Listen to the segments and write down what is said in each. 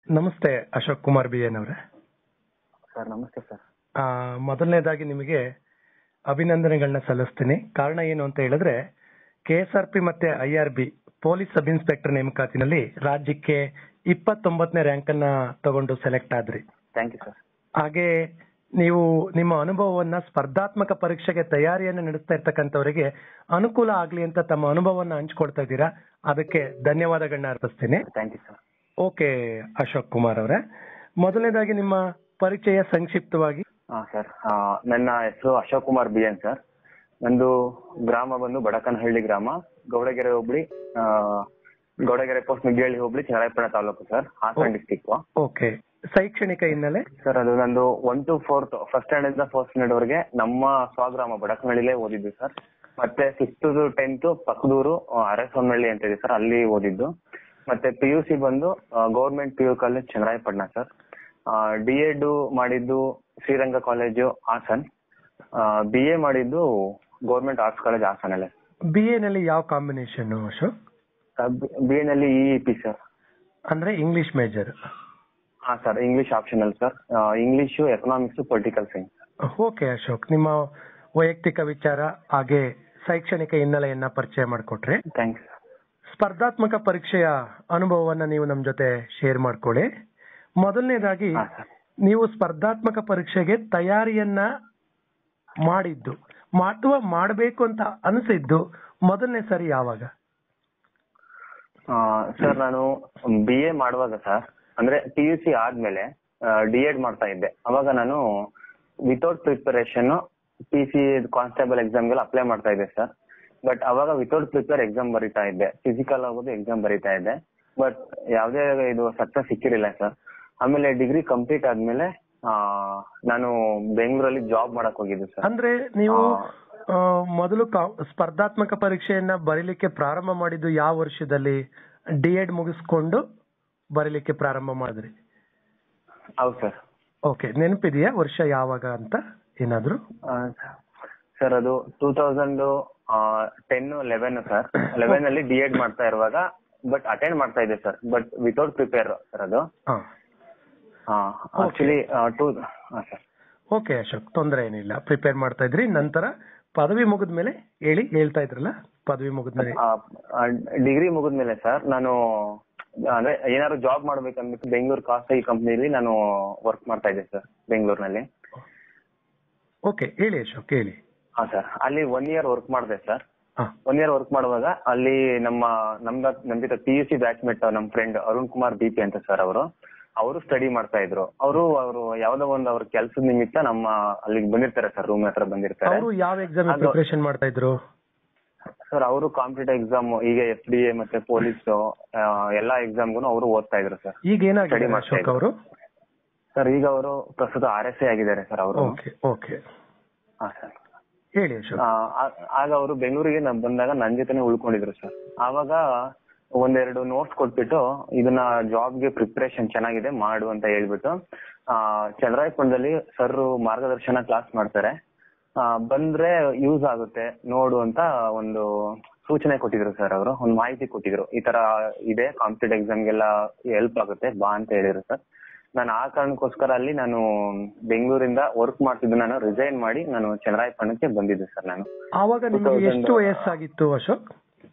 ನಮಸ್ತೆ Ashok Kumar B N ಅವರೇ sir ನಮಸ್ತೆ ಸರ್ ಆ, ಮೊದಲನೇದಾಗಿ ನಿಮಗೆ ಅಭಿನಂದನೆಗಳನ್ನ ಸಲ್ಲಿಸ್ತೀನಿ ಕಾರಣ ಏನು ಅಂತ ಹೇಳಿದ್ರೆ ಕೆ ಎಸ್ ಆರ್ ಪಿ ಮತ್ತೆ I R B police sub inspector ನೇಮಕಾತಿನಲ್ಲಿ ರಾಜ್ಯಕ್ಕೆ ಇಪ್ಪತ್ತೊಂಬತ್ತನೇ ರ್ಯಾಂಕ್ ಅನ್ನ ತಗೊಂಡು ಸೆಲೆಕ್ಟ್ ಆದ್ರಿ ಥ್ಯಾಂಕ್ ಯು ಸರ್ ಹಾಗೆ ನೀವು ನಿಮ್ಮ ಅನುಭವವನ್ನ ಸ್ಪರ್ಧಾತ್ಮಕ ಪರೀಕ್ಷೆಗೆ ತಯಾರಿಯನ್ನು ನಡೆಸ್ತಾ ಇರ್ತಕ್ಕಂಥವರಿಗೆ ಅನುಕೂಲ ಆಗ್ಲಿ ಅಂತ ತಮ್ಮ ಅನುಭವವನ್ನ ಹಂಚ್ಕೊಳ್ತಾ ಇದ್ದೀರಾ ಅದಕ್ಕೆ ಧನ್ಯವಾದಗಳನ್ನ ಅರ್ಪಿಸ್ತೀನಿ thank you sir okay Ashok Kumar ಅವರೇ ಮೊದಲನೇದಾಗಿ ನಿಮ್ಮ ಪರಿಚಯ ಸಂಕ್ಷಿಪ್ತವಾಗಿ ಹಾಂ ಸರ್ ನನ್ನ ಹೆಸರು Ashok Kumar B N sir ನಂದು ಗ್ರಾಮ ಬಂದು ಬಡಕನಹಳ್ಳಿ ಗ್ರಾಮ ಗೌಡಗೆರೆ ಹೋಬಳಿ ಆ, ಗೌಡಗೆರೆ ಪೋಸ್ಟ್ ನುಗ್ಗೇಳಿ ಹೋಬಳಿ Channarayapatna taluk sir Hassan district okay ಶೈಕ್ಷಣಿಕ ಹಿನ್ನೆಲೆ ಸರ್ ಅದು ನಂದು one to fourth first standard ಇಂದ ಫೋರ್ತ್ ಸ್ಟ್ಯಾಂಡರ್ಡ್ ವರೆಗೆ ನಮ್ಮ ಸ್ವಗ್ರಾಮ ಬಡಕನಹಳ್ಳಿಲೇ ಓದಿದ್ದು ಸರ್ ಮತ್ತೆ ಸಿಕ್ಸ್ತ್ ಟೆಂತ್ ಪಕ್ಕದೂರು ಆ, ಅರಸೊನ್ನಹಳ್ಳಿ ಅಂತ ಇದೆ ಸರ್ ಅಲ್ಲಿ ಓದಿದ್ದು ಮತ್ತೆ ಪಿ ಯು ಸಿ ಬಂದು government P U college Channarayapatna sir D Ed ಮಾಡಿದ್ದು Sriranga college Hassan B A ಮಾಡಿದ್ದು ಗೌರ್ಮೆಂಟ್ ಆರ್ಟ್ಸ್ ಕಾಲೇಜ್ ಹಾಸನಲ್ಲೇ ಬಿ ಎ ನಲ್ಲಿ ಯಾವ ಕಾಂಬಿನೇಷನ್ ಅಶೋಕ್ ಬಿ ಎ ನಲ್ಲಿ ಇ ಪಿ ಸರ್ ಅಂದ್ರೆ ಇಂಗ್ಲಿಷ್ ಮೇಜರ್ ಹಾ sir English optional sir English economics political science okay Ashok ನಿಮ್ಮ ವೈಯಕ್ತಿಕ ವಿಚಾರ ಹಾಗೆ ಶೈಕ್ಷಣಿಕ ಹಿನ್ನೆಲೆಯನ್ನ ಪರಿಚಯ ಮಾಡಿಕೊಟ್ರಿ ಥ್ಯಾಂಕ್ಸ್ ಸ್ಪರ್ಧಾತ್ಮಕ ಪರೀಕ್ಷೆಯ ಅನುಭವವನ್ನ ನೀವು ನಮ್ ಜೊತೆ ಶೇರ್ ಮಾಡ್ಕೊಳ್ಳಿ ಮೊದಲನೇದಾಗಿ ಹಾ ಸರ್ ನೀವು ಸ್ಪರ್ಧಾತ್ಮಕ ಪರೀಕ್ಷೆಗೆ ತಯಾರಿಯನ್ನ ಮಾಡಿದ್ದು ಅಥವಾ ಮಾಡಬೇಕು ಅಂತ ಅನಿಸಿದ್ದು ಮೊದಲನೇ ಸರಿ ಯಾವಾಗ ಸರ್ ನಾನು ಬಿ ಎ ಮಾಡುವಾಗ ಸರ್ ಅಂದ್ರೆ ಪಿ ಯು ಸಿ ಆದ್ಮೇಲೆ ಡಿ ಎಡ್ ಮಾಡ್ತಾ ಇದ್ದೆ ಅವಾಗ ನಾನು without preparation P C constable ಎಕ್ಸಾಮ್ಗೆಲ್ಲ ಅಪ್ಲೈ ಮಾಡ್ತಾ ಇದ್ದೆ ಸರ್ ಬಟ್ ಅವಾಗ ವಿತೌಟ್ ಪ್ರಿಪೇರ್ ಎಕ್ಸಾಮ್ ಬರೀತಾ ಇದ್ದೆ ಫಿಸಿಕಲ್ ಆಗೋದು ಎಕ್ಸಾಮ್ ಬರೀತಾ ಇದ್ದೆ ಬಟ್ ಯಾವುದೇ ಇದು ಸಕ್ಸಸ್ ಸಿಕ್ಕಿರಲಿಲ್ಲ ಸರ್ ಆಮೇಲೆ ಡಿಗ್ರಿ ಕಂಪ್ಲೀಟ್ ಆದ್ಮೇಲೆ ಆ, ನಾನು ಬೆಂಗಳೂರಲ್ಲಿ ಜಾಬ್ ಮಾಡಕ್ ಹೋಗಿದ್ದೆ ಸರ್ ಅಂದ್ರೆ ನೀವು ಆ, ಮೊದಲು ಕಾ- ಸ್ಪರ್ಧಾತ್ಮಕ ಪರೀಕ್ಷೆಯನ್ನ ಬರೀಲಿಕ್ಕೆ ಪ್ರಾರಂಭ ಮಾಡಿದ್ದು ಯಾವ ವರ್ಷದಲ್ಲಿ ಡಿ ಎಡ್ ಮುಗಿಸ್ಕೊಂಡು ಬರೀಲಿಕ್ಕೆ ಪ್ರಾರಂಭ ಮಾಡಿದ್ರಿ ಹೌದು ಸರ್ ಓಕೆ ನೆನಪಿದೆಯಾ ವರ್ಷ ಯಾವಾಗ ಅಂತ ಏನಾದ್ರು ಸರ್ ಅದು two thousand ten eleven sir eleven ಅಲ್ಲಿ ಡಿ ಎಡ್ ಮಾಡ್ತಾ ಇರುವಾಗ ಬಟ್ ಅಟೆಂಡ್ ಮಾಡ್ತಾ ಇದ್ದೆ sir but without prepare sir ಅದು ಹಾ actually two sir okay Ashok ತೊಂದರೆ ಏನಿಲ್ಲ ಪ್ರಿಪೇರ್ ಮಾಡ್ತಾ ಇದ್ರಿ ನಂತರ ಪದವಿ ಮುಗಿದ್ಮೇಲೆ ಹೇಳಿ ಹೇಳ್ತಾ ಇದ್ರಲ್ಲ ಪದವಿ ಮುಗಿದ್ಮೇಲೆ ಡಿಗ್ರಿ ಮುಗಿದ್ಮೇಲೆ ಸರ್ ನಾನು ಅಂದ್ರೆ ಏನಾದ್ರು ಜಾಬ್ ಮಾಡ್ಬೇಕಂದ್ಬಿಟ್ಟು ಬೆಂಗಳೂರು ಖಾಸಗಿ ಕಂಪ್ನಿಲಿ ನಾನು ವರ್ಕ್ ಮಾಡ್ತಾ ಇದ್ದೆ ಸರ್ ಬೆಂಗಳೂರಿನಲ್ಲಿ ಓಕೆ ಹೇಳಿ ಅಶೋಕ್ ಹೇಳಿ ಹಾ ಸರ್ ಅಲ್ಲಿ ಒನ್ ಇಯರ್ ವರ್ಕ್ ಮಾಡಿದೆ ಸರ್ ಹಾ ಒನ್ ಇಯರ್ ವರ್ಕ್ ಮಾಡುವಾಗ ಅಲ್ಲಿ ನಮ್ಮ ನಮ್ದ ನಮ್ ಜೊತೆ ಪಿ ಯು ಸಿ ಬ್ಯಾಚ್ಮೇಟ್ ನಮ್ಮ friend Arun Kumar B P ಅಂತ ಸರ್ ಅವರು ಅವರು ಸ್ಟಡಿ ಮಾಡ್ತಾ ಇದ್ರು ಅವರು ಅವರು ಯಾವ್ದೋ ಒಂದು ಅವ್ರ ಕೆಲಸದ ನಿಮಿತ್ತ ನಮ್ಮ ಅಲ್ಲಿಗೆ ಬಂದಿರ್ತಾರೆ ಸರ್ ರೂಮ್ ಹತ್ರ ಬಂದಿರ್ತಾರೆ ಅವರು ಯಾವ ಎಕ್ಸಾಮ್ ಅದು- ಪ್ರಿಪರೇಷನ್ ಮಾಡ್ತಾ ಇದ್ರು ಸರ್ ಅವರು ಕಾಂಪಿಟೇಟಿವ್ ಎಕ್ಸಾಮ್ ಈಗ ಎಫ್ ಡಿ ಎ ಮತ್ತೆ ಪೊಲೀಸ್ ಎಲ್ಲಾ ಎಕ್ಸಾಮ್ಗೂ ಅವರು ಓದ್ತಾ ಇದ್ರು ಸರ್ ಈಗ ಏನಾಗಿದೆ Study ಮಾಡ್ತಾ ಅಶೋಕ್ ಇದ್ರು. ಅವರು ಸರ್ ಈಗ ಅವರು ಪ್ರಸ್ತುತ ಆರ್ ಎಸ್ ಎ ಆಗಿದ್ದಾರೆ ಸರ್ ಅವರು ಓಕೆ ಓಕೆ ಹಾ ಸರ್ ಹೇಳಿ ಅಶೋಕ್ ಆ, ಆ- ಆಗ ಅವರು ಬೆಂಗಳೂರಿಗೆ ನಾನ್ ಬಂದಾಗ ನನ್ ಜೊತೆನೆ ಉಳ್ಕೊಂಡಿದ್ರು ಸರ್ ಆವಾಗ ಒಂದೆರಡು ನೋಟ್ಸ್ ಕೊಟ್ಬಿಟ್ಟು ಇದನ್ನ ಜಾಬ್ಗೆ ಪ್ರಿಪರೇಷನ್ ಚೆನ್ನಾಗಿದೆ ಮಾಡು ಅಂತ ಹೇಳ್ಬಿಟ್ಟು ಆ ಚಂದ್ರಾಯಪಟ್ಟಣದಲ್ಲಿ ಸರ್ ಮಾರ್ಗದರ್ಶನ ಕ್ಲಾಸ್ ಮಾಡ್ತಾರೆ ಆ, ಬಂದ್ರೆ ಯೂಸ್ ಆಗುತ್ತೆ ನೋಡು ಅಂತ ಒಂದು ಸೂಚನೆ ಕೊಟ್ಟಿದ್ರು ಸರ್ ಅವರು ಒಂದು ಮಾಹಿತಿ ಕೊಟ್ಟಿದ್ರು ಈ ತರ ಇದೆ ಕಾಂಪಿಟೇಟಿವ್ ಎಕ್ಸಾಮ್ಗೆಲ್ಲ ಹೆಲ್ಪ್ ಆಗುತ್ತೆ ಬಾ ಅಂತ ಹೇಳಿದ್ರು ಸರ್ ನಾನು ಆ ಕಾರಣಕ್ಕೋಸ್ಕರ ಅಲ್ಲಿ ನಾನು ಬೆಂಗಳೂರಿಂದ ವರ್ಕ್ ಮಾಡ್ತಿದ್ದು ನಾನು ರಿಸೈನ್ ಮಾಡಿ ನಾನು ಚನ್ನರಾಯಪಟ್ಟಣಕ್ಕೆ ಬಂದಿದ್ದೆ ಸರ್ ನಾನು ಆವಾಗ ನಿಮಗೆ 2000 ಎಷ್ಟು ವಯಸ್ಸಾಗಿತ್ತು ಅಶೋಕ್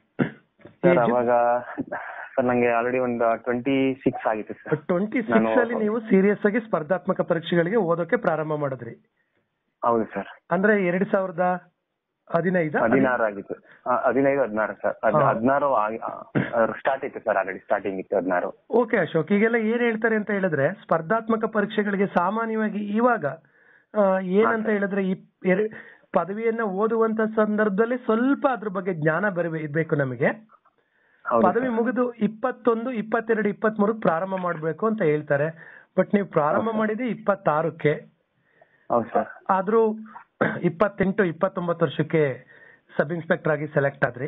ಸರ್ Age? ಅವಾಗ ಸರ್ ನಂಗೆ ಆಲ್ರೆಡಿ ಒಂದು ಟ್ವೆಂಟಿ ಸಿಕ್ಸ್ ಆಗಿತ್ತು ಸರ್ ಟ್ವೆಂಟಿ ಸಿಕ್ಸ್ ನಾನು- ಅಲ್ಲಿ ನೀವು ಸೀರಿಯಸ್ ಆಗಿ ಸ್ಪರ್ಧಾತ್ಮಕ ಪರೀಕ್ಷೆಗಳಿಗೆ ಓದೋಕೆ ಪ್ರಾರಂಭ ಮಾಡಿದ್ರಿ ಹೌದು ಸರ್ ಅಂದ್ರೆ ಎರಡ್ ಸಾವಿರದ ಹದಿನೈದ ಹದಿನಾರು ಆಗಿತ್ತು ಆ, ಹದಿನೈದು ಹದಿನಾರು ಸರ್ ಹಾ. ಹದಿನಾರು ಸ್ಟಾರ್ಟ್ ಇತ್ತು ಸರ್ ಆಲ್ರೆಡಿ ಸ್ಟಾರ್ಟಿಂಗ್ ಇತ್ತು ಹದಿನಾರು ಓಕೆ ಅಶೋಕ್ ಈಗೆಲ್ಲ ಏನ್ ಹೇಳ್ತಾರೆ ಅಂತ ಹೇಳಿದ್ರೆ ಸ್ಪರ್ಧಾತ್ಮಕ ಪರೀಕ್ಷೆಗಳಿಗೆ ಸಾಮಾನ್ಯವಾಗಿ ಇವಾಗ ಆ, ಏನಂತ ಹೇಳಿದ್ರೆ ಈ ಎರ- ಪದವಿಯನ್ನ ಓದುವಂತ ಸಂದರ್ಭದಲ್ಲಿ ಸ್ವಲ್ಪ ಅದ್ರ ಬಗ್ಗೆ ಜ್ಞಾನ ಬರಬೇಕು ಇರ್ಬೇಕು ನಮಗೆ ಹೌದು ಪದವಿ ಸರ್. ಮುಗಿದು ಇಪ್ಪತ್ತೊಂದು ಇಪ್ಪತ್ತೆರಡು ಇಪ್ಪತ್ತ್ ಪ್ರಾರಂಭ ಮಾಡ್ಬೇಕು ಅಂತ ಹೇಳ್ತಾರೆ ಬಟ್ ನೀವು ಪ್ರಾರಂಭ ಮಾಡಿದ್ರೆ ಇಪ್ಪತ್ತಾರಕ್ಕೆ ಹೌದು ಸರ್ ಆದ್ರೂ ಇಪ್ಪತ್ತೆಂಟು ಇಪ್ಪತ್ತೊಂಬತ್ತು ವರ್ಷಕ್ಕೆ ಸಬ್ ಇನ್ಸ್ಪೆಕ್ಟರ್ ಆಗಿ ಸೆಲೆಕ್ಟ್ ಆದ್ರಿ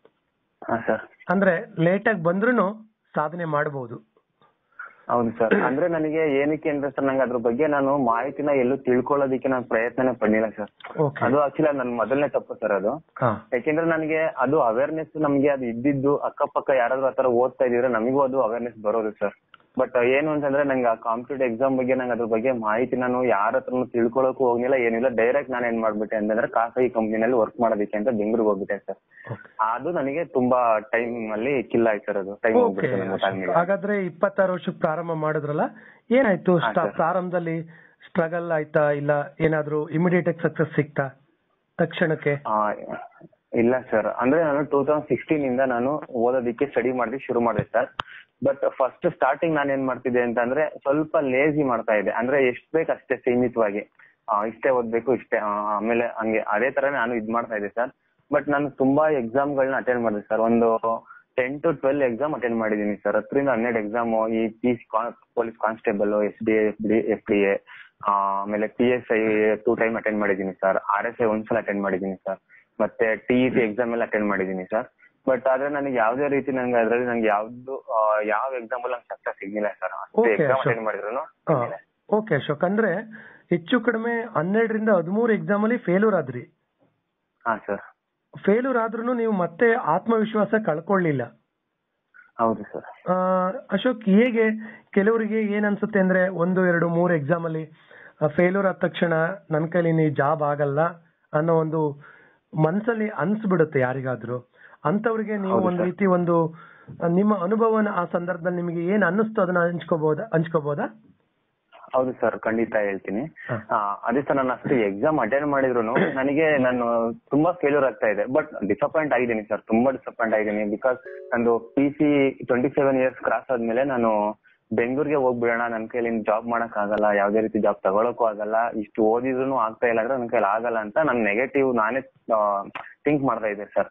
ಹಾ ಸರ್ ಅಂದ್ರೆ ಲೇಟ್ ಆಗಿ ಬಂದ್ರೂ ಸಾಧನೆ ಮಾಡಬಹುದು ಹೌದು ಸರ್ ಅಂದ್ರೆ ನನಗೆ ಏನಕ್ಕೆ ಅಂದ್ರೆ ಸರ್ ನಂಗೆ ಅದ್ರ ಬಗ್ಗೆ ನಾನು ಮಾಹಿತಿನ ಎಲ್ಲೂ ತಿಳ್ಕೊಳ್ಳೋದಕ್ಕೆ ನಾನು ಪ್ರಯತ್ನನೇ ಪಡ್ಲಿಲ್ಲ ಸರ್ ಓಕೆ ಅದು ಆಕ್ಚುಲಿ ನನ್ನ ಮೊದಲನೇ ತಪ್ಪು ಸರ್ ಅದು ಹಾ ಯಾಕೆಂದ್ರೆ ನನಗೆ ಅದು ಅವೇರ್ನೆಸ್ ನಮ್ಗೆ ಅದು ಇದ್ದಿದ್ದು ಅಕ್ಕಪಕ್ಕ ಯಾರಾದ್ರೂ ಆತರ ಓದ್ತಾ ಇದ್ರೆ ನಮಗೂ ಅದು ಅವೇರ್ನೆಸ್ ಬರೋದು ಸರ್ ಬಟ್ ಏನು ಅಂತಂದ್ರೆ ನಂಗೆ ಆ ಕಾಂಪಿಟೇಟಿವ್ ಎಕ್ಸಾಮ್ ಬಗ್ಗೆ ನಂಗೆ ಅದ್ರ ಬಗ್ಗೆ ಮಾಹಿತಿ ನಾನು ಯಾರ ಹತ್ರನು ತಿಳ್ಕೊಳಕ್ಕೂ ಹೋಗ್ಲಿಲ್ಲ ಏನಿಲ್ಲ ಡೈರೆಕ್ಟ್ ನಾನು ಏನ್ ಮಾಡ್ಬಿಟ್ಟೆ ಅಂತಂದ್ರೆ ಖಾಸಗಿ ಕಂಪ್ನಿನಲ್ಲಿ ವರ್ಕ್ ಮಾಡೋದಕ್ಕೆ ಅಂತ ಬೆಂಗಳೂರಿಗೆ ಹೋಗ್ಬಿಟ್ಟೆ ಸರ್ ಓಕೆ ಅದು ನನಗೆ ತುಂಬಾ ಟೈಮ್ ಅಲ್ಲಿ ಕಿಲ್ ಆಯ್ತು ಸರ್ ಅದು ಟೈಮ್ ಓಕೆ ಹೋಗ್ಬಿಡ್ತು ನಮ್ಗೆ ಗೊತ್ತಾಗ್ಲಿಲ್ಲ. ಹಾಗಾದ್ರೆ ಇಪ್ಪತ್ತಾರು ವರ್ಷಕ್ಕೆ ಪ್ರಾರಂಭ ಮಾಡಿದ್ರಲ್ಲ ಏನಾಯ್ತು ಹಾ, ಸ್ಟ- ಸರ್. ಪ್ರಾರಂಭದಲ್ಲಿ ಸ್ಟ್ರಗಲ್ ಆಯ್ತಾ ಇಲ್ಲ ಏನಾದ್ರೂ ಇಮಿಡಿಯೇಟ್ ಆಗಿ ಸಕ್ಸಸ್ ಸಿಕ್ತಾ ತಕ್ಷಣಕ್ಕೆ ಆ, ಇಲ್ಲ ಸರ್ ಅಂದ್ರೆ ನಾನು ಟೂ ತೌಸಂಡ್ ಸಿಕ್ಸ್ಟೀನ್ ಇಂದ ನಾನು ಓದೋದಿಕ್ಕೆ ಸ್ಟಡಿ ಮಾಡೋದಕ್ಕೆ ಶುರು ಮಾಡಿದೆ ಸರ್ ಬಟ್ ಫಸ್ಟ್ ಸ್ಟಾರ್ಟಿಂಗ್ ನಾನು ಏನ್ ಮಾಡ್ತಿದ್ದೆ ಅಂತಂದ್ರೆ ಸ್ವಲ್ಪ ಲೇಜಿ ಮಾಡ್ತಾ ಇದ್ದೆ ಅಂದ್ರೆ ಎಷ್ಟ್ ಬೇಕು ಅಷ್ಟೇ ಸೀಮಿತವಾಗಿ ಆ, ಇಷ್ಟೇ ಓದ್ಬೇಕು ಇಷ್ಟೇ ಆ, ಆಮೇಲೆ ಹಂಗೆ ಅದೇ ತರ ನಾನು ಇದ್ ಮಾಡ್ತಾ ಇದ್ದೆ ಸರ್ ಬಟ್ ನಾನು ತುಂಬಾ ಎಕ್ಸಾಮ್ಗಳನ್ನ ಅಟೆಂಡ್ ಮಾಡಿದೆ ಸರ್ ಒಂದು ten to twelve exam attend ಮಾಡಿದೀನಿ ಸರ್ ಹತ್ತರಿಂದ ಹನ್ನೆರಡು ಎಕ್ಸಾಮ್ ಈ P police constable S D F D F D A ಆಮೇಲೆ P S I two time attend ಮಾಡಿದೀನಿ ಸರ್ ಆರ್ ಎಸ್ ಐ ಒಂದ್ಸಲ ಅಟೆಂಡ್ ಮಾಡಿದೀನಿ ಸರ್ ಮತ್ತೆ ಟಿ ಇ ಟಿ ಎಕ್ಸಾಮ್ ಎಲ್ಲ ಅಟೆಂಡ್ ಮಾಡಿದೀನಿ ಸರ್ ಬಟ್ ಆದ್ರೆ ನನಗೆ ಯಾವ್ದೇ ರೀತಿ ನಂಗೆ ಅದ್ರಲ್ಲಿ ನಂಗೆ ಯಾವ್ದು ಆ, ಯಾವ ಎಕ್ಸಾಮ್ ಅಲ್ಲಿ ನಂಗೆ ಸಕ್ಸಸ್ ಸಿಗ್ಲಿಲ್ಲ sir Okay, exam Ashok. Attend ಮಾಡಿದ್ರು ಓಕೆ ಅಶೋಕ್ ಅಂದ್ರೆ ಹೆಚ್ಚು ಕಡಿಮೆ ಹನ್ನೆರಡರಿಂದ ಹದಿಮೂರು ಎಕ್ಸಾಮ್ ಅಲ್ಲಿ ಫೇಲ್ಯೂರ್ ಆದ್ರಿ ಹಾ ಸರ್ ಫೇಲ್ಯೂರ್ ಆದ್ರೂ ನೀವು ಮತ್ತೆ ಆತ್ಮವಿಶ್ವಾಸ ಕಳ್ಕೊಳ್ಳಿಲ್ಲ ಹೌದು ಸರ್ ಆ, ಅಶೋಕ್ ಹೇಗೆ ಕೆಲವರಿಗೆ ಏನ್ ಅನ್ಸುತ್ತೆ ಅಂದ್ರೆ ಒಂದು ಎರಡು ಮೂರು ಎಕ್ಸಾಮ್ ಅಲ್ಲಿ ಫೇಲ್ಯೂರ್ ಆದ ತಕ್ಷಣ ನನ್ನ ಕೈಲಿ ನೀ ಜಾಬ್ ಆಗಲ್ಲ ಅನ್ನೋ ಒಂದು ಮನ್ಸಲ್ಲಿ ಅನ್ಸ್ಬಿಡುತ್ತೆ ಯಾರಿಗಾದ್ರೂ ಅಂತವ್ರಿಗೆ ನೀವು ಹೌದು ಒಂದ್ ಸರ್. ರೀತಿ ಒಂದು ಆ, ನಿಮ್ಮ ಅನುಭವನ ಆ ಸಂದರ್ಭದಲ್ಲಿ ನಿಮಗೆ ಏನ್ ಅನ್ನಿಸ್ತು ಅದನ್ನ ಹಂಚ್ಕೋಬಹುದಾ ಹಂಚ್ಕೋಬಹುದಾ ಹೌದು ಸರ್ ಖಂಡಿತ ಹೇಳ್ತೀನಿ ಹ. ಆ, ಅದೇ ಸರ್ ನಾನು ಅಷ್ಟು ಎಕ್ಸಾಮ್ ಅಟೆಂಡ್ ಮಾಡಿದ್ರು ನನಗೆ ನಾನು ತುಂಬಾ ಫೇಲ್ಯೂರ್ ಆಗ್ತಾ ಇದೆ ಬಟ್ ಡಿಸಪಾಯಿಂಟ್ ಆಗಿದ್ದೀನಿ ಸರ್ ತುಂಬಾ ಡಿಸಪಾಯಿಂಟ್ ಆಗಿದ್ದೀನಿ ಬಿಕಾಸ್ ನಂದು P C twenty seven years cross ಆದ್ಮೇಲೆ ನಾನು ಬೆಂಗಳೂರಿಗೆ ಹೋಗ್ಬಿಡೋಣ ನನ್ನ ಕೈಲಿ ಜಾಬ್ ಮಾಡಕ್ ಆಗಲ್ಲ ಯಾವ್ದೇ ರೀತಿ ಜಾಬ್ ತಗೊಳಕ್ಕೂ ಆಗಲ್ಲ ಇಷ್ಟು ಓದಿದ್ರು ಆಗ್ತಾ ಇಲ್ಲ ಅಂದ್ರೆ ನನ್ನ ಕೈಲಿ ಆಗಲ್ಲ ಅಂತ ನಾನು ನೆಗೆಟಿವ್ ನಾನೇ ಥಿಂಕ್ ಮಾಡ್ತಾ ಇದ್ದೆ ಸರ್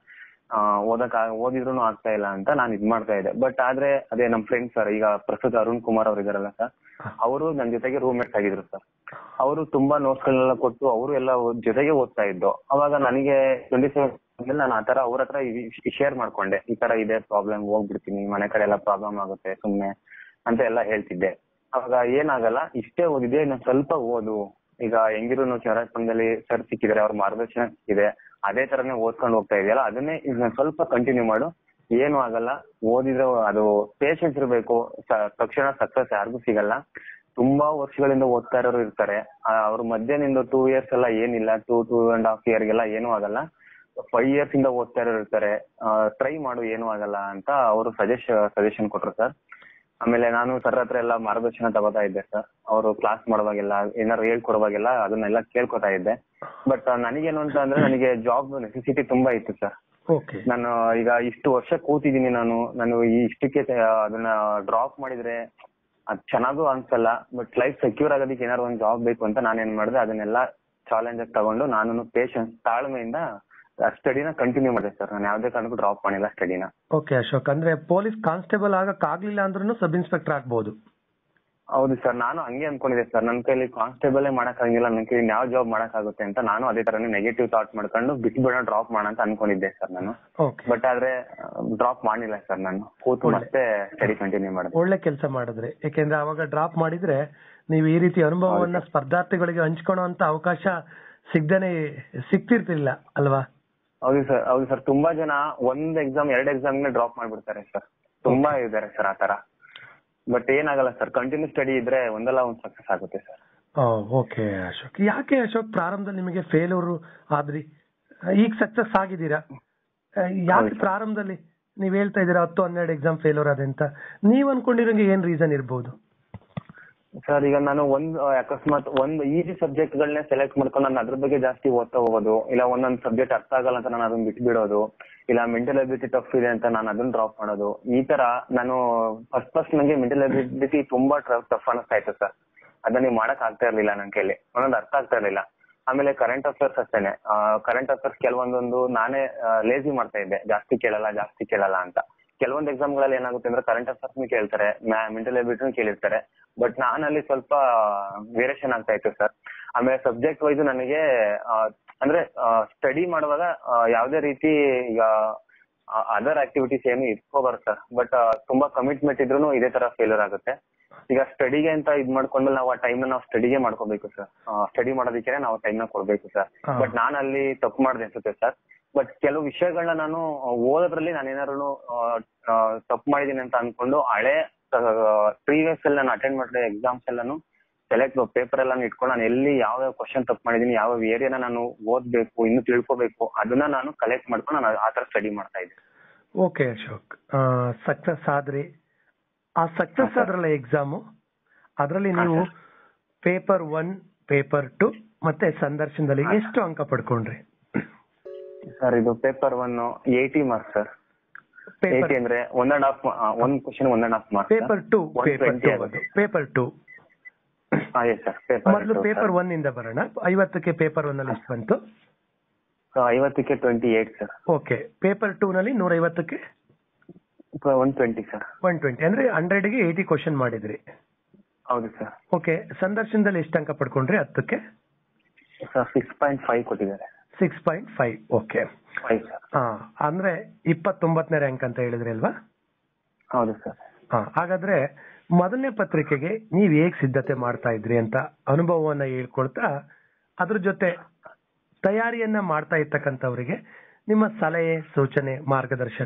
ಓದಕ್ ಓದಿದ್ರು ಆಗ್ತಾ ಇಲ್ಲ ಅಂತ ನಾನು ಇದ್ ಮಾಡ್ತಾ ಇದ್ದೆ ಬಟ್ ಆದ್ರೆ ಅದೇ ನಮ್ ಫ್ರೆಂಡ್ ಸರ್ ಈಗ ಪ್ರಸ್ತುತ ಅರುಣ್ ಕುಮಾರ್ ಅವ್ರು ಇದಾರಲ್ಲ ಸರ್ ಅವರು ನನ್ನ ಜೊತೆಗೆ ರೂಮ್ಮೇಟ್ಸ್ ಆಗಿದ್ರು ಸರ್ ಅವರು ತುಂಬಾ ನೋಟ್ಸ್ ಗಳನ್ನೆಲ್ಲ ಕೊಟ್ಟು ಅವರು ಎಲ್ಲ ಓದ್- ಜೊತೆಗೆ ಓದ್ತಾ ಇದ್ದು ಅವಾಗ ನನಗೆ ಟ್ವೆಂಟಿ ಸೆವೆನ್ ನಾನು ಆತರ ಅವ್ರ ಹತ್ರ ಶೇರ್ ಮಾಡ್ಕೊಂಡೆ ಈ ತರ ಇದೆ ಪ್ರಾಬ್ಲಮ್ ಹೋಗ್ಬಿಡ್ತೀನಿ ಮನೆ ಕಡೆ ಎಲ್ಲ ಪ್ರಾಬ್ಲಮ್ ಆಗುತ್ತೆ ಸುಮ್ನೆ ಅಂತ ಎಲ್ಲ ಹೇಳ್ತಿದ್ದೆ ಅವಾಗ ಏನಾಗಲ್ಲ ಇಷ್ಟೇ ಓದಿದೆ ಇನ್ನು ಸ್ವಲ್ಪ ಓದು ಈಗ ಹೆಂಗಿರು ಚರಾಪಣದಲ್ಲಿ ಸರ್ ಸಿಕ್ಕಿದ್ರೆ ಅವ್ರ ಮಾರ್ಗದರ್ಶನ ಸಿಕ್ಕಿದೆ ಅದೇ ತರನೇ ಓದ್ಕೊಂಡು ಹೋಗ್ತಾ ಇದೆಯಲ್ಲ ಅದನ್ನೇ ಈಗ ಸ್ವಲ್ಪ ಕಂಟಿನ್ಯೂ ಮಾಡು ಏನು ಆಗಲ್ಲ ಓದಿದ್ರೆ ಅದು ಪೇಷನ್ಸ್ ಇರಬೇಕು ತಕ್ಷಣ ಸಕ್ಸಸ್ ಯಾರಿಗೂ ಸಿಗಲ್ಲ ತುಂಬಾ ವರ್ಷಗಳಿಂದ ಓದ್ತಾ ಇರೋರು ಇರ್ತಾರೆ ಆ, ಅವ್ರ ಮಧ್ಯೆ ನಿಂದು ಟೂ ಇಯರ್ಸ್ ಎಲ್ಲ ಏನಿಲ್ಲ two two and half year ಗೆಲ್ಲ ಏನೂ ಆಗಲ್ಲ ಫೈವ್ ಇಯರ್ಸ್ ಇಂದ ಓದ್ತಾ ಇರೋರು ಇರ್ತಾರೆ ಟ್ರೈ ಮಾಡು ಏನೂ ಆಗಲ್ಲ ಅಂತ ಅವರು ಸಜೆಷ್ ಸಜೆಷನ್ ಕೊಟ್ರು ಸರ್ ಆಮೇಲೆ ನಾನು ಸರ್ ಹತ್ರ ಎಲ್ಲ ಮಾರ್ಗದರ್ಶನ ತಗೋತಾ ಇದ್ದೆ ಸರ್ ಅವರು ಕ್ಲಾಸ್ ಮಾಡುವಾಗೆಲ್ಲ ಏನಾರು ಹೇಳ್ಕೊಡುವಾಗೆಲ್ಲ ಅದನ್ನೆಲ್ಲ ಕೇಳ್ಕೊತಾ ಇದ್ದೆ ಬಟ್ ನನಗೇನು ಅಂತ ಅಂದ್ರೆ ನನಗೆ ಜಾಬ್ ನೆಸೆಸಿಟಿ ತುಂಬಾ ಇತ್ತು ಸರ್ ಓಕೆ ನಾನು ಈಗ ಇಷ್ಟು ವರ್ಷ ಕೂತಿದ್ದೀನಿ ನಾನು ನಾನು ಈ ಇಷ್ಟಕ್ಕೆ ತ- ಅದನ್ನ ಡ್ರಾಪ್ ಮಾಡಿದ್ರೆ ಅದ್ ಚೆನ್ನಾಗೂ ಅನ್ಸಲ್ಲ ಬಟ್ ಲೈಫ್ ಸೆಕ್ಯೂರ್ ಆಗೋದಕ್ಕೆ ಏನಾದ್ರು ಒಂದು ಜಾಬ್ ಬೇಕು ಅಂತ ನಾನು ಏನ್ ಮಾಡಿದೆ ಅದನ್ನೆಲ್ಲ ಚಾಲೆಂಜ್ ಆಗಿ ತಗೊಂಡು ನಾನು ಪೇಷನ್ಸ್ ತಾಳ್ಮೆಯಿಂದ ಸ್ಟಡಿನ ಕಂಟಿನ್ಯೂ ಮಾಡಿದೆ ಸರ್ ನಾನು ಯಾವ್ದೇ ಕಾರಣಕ್ಕೂ ಡ್ರಾಪ್ ಮಾಡಿಲ್ಲ ಸ್ಟಡಿನ ಓಕೆ ಅಶೋಕ್ ಅಂದ್ರೆ ಪೊಲೀಸ್ ಕಾನ್ಸ್ಟೇಬಲ್ ಆಗಕ್ ಆಗ್ಲಿಲ್ಲ ಅಂದ್ರೂ ಸಬ್ ಇನ್ಸ್ಪೆಕ್ಟರ್ ಆಗ್ಬಹುದು ಹೌದು ಸರ್ ನಾನು ಹಂಗೆ ಅನ್ಕೊಂಡಿದ್ದೆ ಸರ್ ನನ್ನ ಕೈಲಿ ಕಾನ್ಸ್ಟೇಬಲ್ ಮಾಡಕ್ ಆಗಿಲ್ಲ ನನ್ನ ಕೈಲಿ ಯಾವ ಜಾಬ್ ಮಾಡಕ್ ಆಗುತ್ತೆ ಅಂತ ನಾನು ಅದೇ ತರನೇ ನೆಗೆಟಿವ್ ಥಾಟ್ ಮಾಡ್ಕೊಂಡು ಬಿಟ್ಬಿಡೋಣ ಡ್ರಾಪ್ ಮಾಡೋಣ ಅಂತ ಅನ್ಕೊಂಡಿದ್ದೆ ಸರ್ ನಾನು ಓಕೆ ಬಟ್ ಆದ್ರೆ ಡ್ರಾಪ್ ಮಾಡಿಲ್ಲ ಸರ್ ನಾನು ಕೂತು ಒಳ್ಳೆ. ಮತ್ತೆ ಸ್ಟಡಿ ಕಂಟಿನ್ಯೂ ಮಾಡಿದೆ ಒಳ್ಳೆ ಕೆಲಸ ಮಾಡಿದ್ರಿ ಯಾಕೆಂದ್ರೆ ಅವಾಗ ಡ್ರಾಪ್ ಮಾಡಿದ್ರೆ ನೀವು ಈ ರೀತಿ ಅನುಭವವನ್ನ ಸ್ಪರ್ಧಾರ್ಥಿಗಳಿಗೆ ಹಂಚ್ಕೊಳ್ಳೋ ಅಂತ ಅವಕಾಶ ಸಿಗ್ದೇನೆ ಸಿಗ್ತಿರ್ತಿಲ್ಲ ಅಲ್ವಾ ಹೌದು ಸರ್ ಹೌದು ಸರ್ ತುಂಬಾ ಜನ ಒಂದ್ ಎಕ್ಸಾಮ್ ಎರಡ್ ಎಕ್ಸಾಮ್ ಡ್ರಾಪ್ ಮಾಡ್ಬಿಡ್ತಾರೆ ಸರ್ ತುಂಬಾ ಇದಾರೆ ಸರ್ ಆತರ ಬಟ್ ಏನಾಗಲ್ಲ ಸರ್ ಕಂಟಿನ್ಯೂ ಸ್ಟಡಿ ಇದ್ರೆ ಒಂದಲ್ಲ ಒಂದ್ ಸಕ್ಸಸ್ ಆಗುತ್ತೆ ಸರ್ ಓಕೆ ಅಶೋಕ್ ಯಾಕೆ ಅಶೋಕ್ ಪ್ರಾರಂಭದಲ್ಲಿ ನಿಮಗೆ ಫೇಲ್ಯೂರ್ ಆದ್ರಿ ಈಗ ಸಕ್ಸಸ್ ಆಗಿದ್ದೀರಾ ಆ, ಯಾಕೆ ಹೌದು sir. ಪ್ರಾರಂಭದಲ್ಲಿ ನೀವ್ ಹೇಳ್ತಾ ಇದ್ದೀರಾ ಹತ್ತು ಹನ್ನೆರಡು ಎಕ್ಸಾಮ್ ಫೇಲ್ಯೂರ್ ಆದೆ ಅಂತ ನೀವ್ ಅನ್ಕೊಂಡಿರೋಂಗೆ ಏನ್ ರೀಸನ್ ಇರ್ಬೋದು ಸರ್ ಈಗ ನಾನು ಒಂದ್ ಆ, ಅಕಸ್ಮಾತ್ ಒಂದ್ ಈಸಿ ಸಬ್ಜೆಕ್ಟ್ ಗಳನ್ನೇ ಸೆಲೆಕ್ಟ್ ಮಾಡ್ಕೊಂಡು ನಾನು ಅದ್ರ ಬಗ್ಗೆ ಜಾಸ್ತಿ ಓದ್ತಾ ಹೋಗೋದು ಇಲ್ಲ ಒಂದೊಂದ್ ಸಬ್ಜೆಕ್ಟ್ ಅರ್ಥ ಆಗಲ್ಲ ಅಂತ ನಾನು ಅದನ್ನ ಬಿಟ್ಬಿಡೋದು ಇಲ್ಲ ಮೆಂಟಲ್ ಎಬಿಲಿಟಿ ಟಫ್ ಇದೆ ಅಂತ ನಾನು ಅದನ್ನ ಡ್ರಾಪ್ ಮಾಡೋದು ಈ ತರ ನಾನು ಫಸ್ಟ್ ಫಸ್ಟ್ ನಂಗೆ ಮೆಂಟಲ್ ಎಬಿಲಿಟಿ ತುಂಬಾ ಟಫ್ ಅನಿಸ್ತಾ ಇತ್ತು ಸರ್ ಅದನ್ನ ನೀವು ಮಾಡಕ್ ಆಗ್ತಾ ಇರ್ಲಿಲ್ಲ ನನ್ ಕೈಲಿ ಒಂದೊಂದು ಅರ್ಥ ಆಗ್ತಾ ಇರ್ಲಿಲ್ಲ ಆಮೇಲೆ ಕರೆಂಟ್ ಅಫೇರ್ಸ್ ಅಷ್ಟೇನೆ ಕರೆಂಟ್ ಅಫೇರ್ಸ್ ಕೆಲವೊಂದೊಂದು ನಾನೇ ಲೇಜಿ ಮಾಡ್ತಾ ಇದ್ದೆ ಜಾಸ್ತಿ ಕೇಳಲ್ಲ ಜಾಸ್ತಿ ಕೇಳಲ್ಲ ಅಂತ ಕೆಲವೊಂದು ಎಕ್ಸಾಮ್ ಗಳಲ್ಲಿ ಏನಾಗುತ್ತೆ ಅಂದ್ರೆ ಕರೆಂಟ್ ಅಫೇರ್ಸ್ ಕೇಳ್ತಾರೆ ಮೆಂಟಲ್ ಎಬಿಲಿಟಿ ಕೇಳಿರ್ತಾರೆ ಬಟ್ ನಾನಲ್ಲಿ ಸ್ವಲ್ಪ ವೇರಿಯೇಷನ್ ಆಗ್ತಾ ಇತ್ತು ಸರ್ ಆಮೇಲೆ ಸಬ್ಜೆಕ್ಟ್ ವೈಸ್ ನನಗೆ ಆ, ಅಂದ್ರೆ ಸ್ಟಡಿ ಮಾಡುವಾಗ ಆ, ಯಾವ್ದೇ ರೀತಿ ಈಗ ಅದರ್ ಆಕ್ಟಿವಿಟೀಸ್ ಏನು ಇಟ್ಕೋಬಾರ್ದು ಸರ್ ಬಟ್ ತುಂಬಾ ಕಮಿಟ್ಮೆಂಟ್ ಇದ್ರೂ ಇದೇ ತರ ಫೇಲ್ಯೂರ್ ಆಗುತ್ತೆ ಈಗ ಸ್ಟಡಿಗೆ ಅಂತ ಇದ್ ಮಾಡ್ಕೊಂಡ್ಮೇಲೆ ನಾವು ಆ ಟೈಮ್ ನಾವು ಸ್ಟಡಿಗೆ ಮಾಡ್ಕೋಬೇಕು ಸರ್ ಸ್ಟಡಿ ಮಾಡೋದಕ್ಕೆ ನಾವು ಟೈಮ್ ನ ಕೊಡ್ಬೇಕು ಸರ್ ಹಾ. ಬಟ್ ನಾನು ಅಲ್ಲಿ ತಪ್ಪು ಮಾಡಿದೆ ಅನ್ಸುತ್ತೆ ಸರ್ ಬಟ್ ಕೆಲವು ವಿಷಯಗಳನ್ನ ನಾನು ಓದೋದ್ರಲ್ಲಿ ನಾನು ಏನಾದ್ರು ತಪ್ಪು ಮಾಡಿದೀನಿ ಅಂತ ಅನ್ಕೊಂಡು ಹಳೆ ಪ್ರೀವಿಯಸ್ ಎಲ್ಲ ನಾನು ಅಟೆಂಡ್ ಮಾಡಿರೋ ಎಕ್ಸಾಮ್ಸ್ ಎಲ್ಲಾನು ಸೆಲೆಕ್ಟ್ ಪೇಪರ್ ಎಲ್ಲ ಇಟ್ಕೊಂಡು ನಾನು ಎಲ್ಲಿ ಯಾವ ಯಾವ ಕ್ವಶನ್ ತಪ್ಪು ಮಾಡಿದೀನಿ ಯಾವ ಏರಿಯಾನ ನಾನು ಓದ್ಬೇಕು ಇನ್ನು ತಿಳ್ಕೊಬೇಕು ಅದನ್ನ ನಾನು ಕಲೆಕ್ಟ್ ಮಾಡ್ಕೊಂಡು ನಾನು ಆ ತರ ಸ್ಟಡಿ ಮಾಡ್ತಾ ಇದ್ದೆ ಓಕೆ ಅಶೋಕ್ ಸಕ್ಸಸ್ ಆದ್ರಿ ಆ ಸಕ್ಸಸ್ ಆದ್ರಲ್ಲ ಎಕ್ಸಾಮು ಅದರಲ್ಲಿ ಹಾ, ನೀವು sir. Paper one paper two ಮತ್ತೆ ಸಂದರ್ಶನದಲ್ಲಿ ಹಾ, ಎಷ್ಟು ಅಂಕ ಪಡ್ಕೊಂಡ್ರಿ ಸರ್ ಇದು paper one eighty marks sir paper eighty ಅಂದ್ರೆ ಒನ್ ಅಂಡ್ ಹಾಫ್ ಒಂದ್ question one and half marks paper two One paper twenty two ಆಗುತ್ತೆ. Paper two yes sir paper ಮೊದಲು ಪೇಪರ್ ಒನ್ ಇಂದ ಬರೋಣ ಐವತ್ತಕ್ಕೆ ಪೇಪರ್ ಒನ್ ಅಲ್ಲಿ ಎಷ್ಟು ಬಂತು ಐವತ್ತಕ್ಕೆ twenty eight sir okay paper two ನಲ್ಲಿ ನೂರ ಐವತ್ತಕ್ಕೆ one twenty sir one twenty ಅಂದ್ರೆ ಹಂಡ್ರೆಡ್ಗೆ ಏಯ್ಟಿ ಕ್ವಶನ್ ಮಾಡಿದ್ರಿ ಹೌದು ಸರ್ ಓಕೆ ಸಂದರ್ಶನದಲ್ಲಿ ಎಷ್ಟು ಅಂಕ ಪಡ್ಕೊಂಡ್ರಿ ಹತ್ತಕ್ಕೆ ಸರ್ ಸಿಕ್ಸ್ ಪಾಯಿಂಟ್ ಫೈವ್ ಕೊಟ್ಟಿದ್ದಾರೆ six point five okay five sir ಹಾ ಅಂದ್ರೆ ಇಪ್ಪತ್ತೊಂಬತ್ತನೇ ರ್ಯಾಂಕ್ ಅಂತ ಹೇಳಿದ್ರಿ ಅಲ್ವಾ ಹೌದು ಸರ್ ಹಾ ಹಾಗಾದ್ರೆ ಮೊದಲನೇ ಪತ್ರಿಕೆಗೆ ನೀವ್ ಹೇಗ್ ಸಿದ್ಧತೆ ಮಾಡ್ತಾ ಇದ್ರಿ ಅಂತ ಅನುಭವವನ್ನ ಹೇಳ್ಕೊಳ್ತಾ ಅದ್ರ ಜೊತೆ ತಯಾರಿಯನ್ನ ಮಾಡ್ತಾ ಇರ್ತಕ್ಕಂಥವ್ರಿಗೆ ನಿಮ್ಮ ಸಲಹೆ ಸೂಚನೆ ಮಾರ್ಗದರ್ಶನ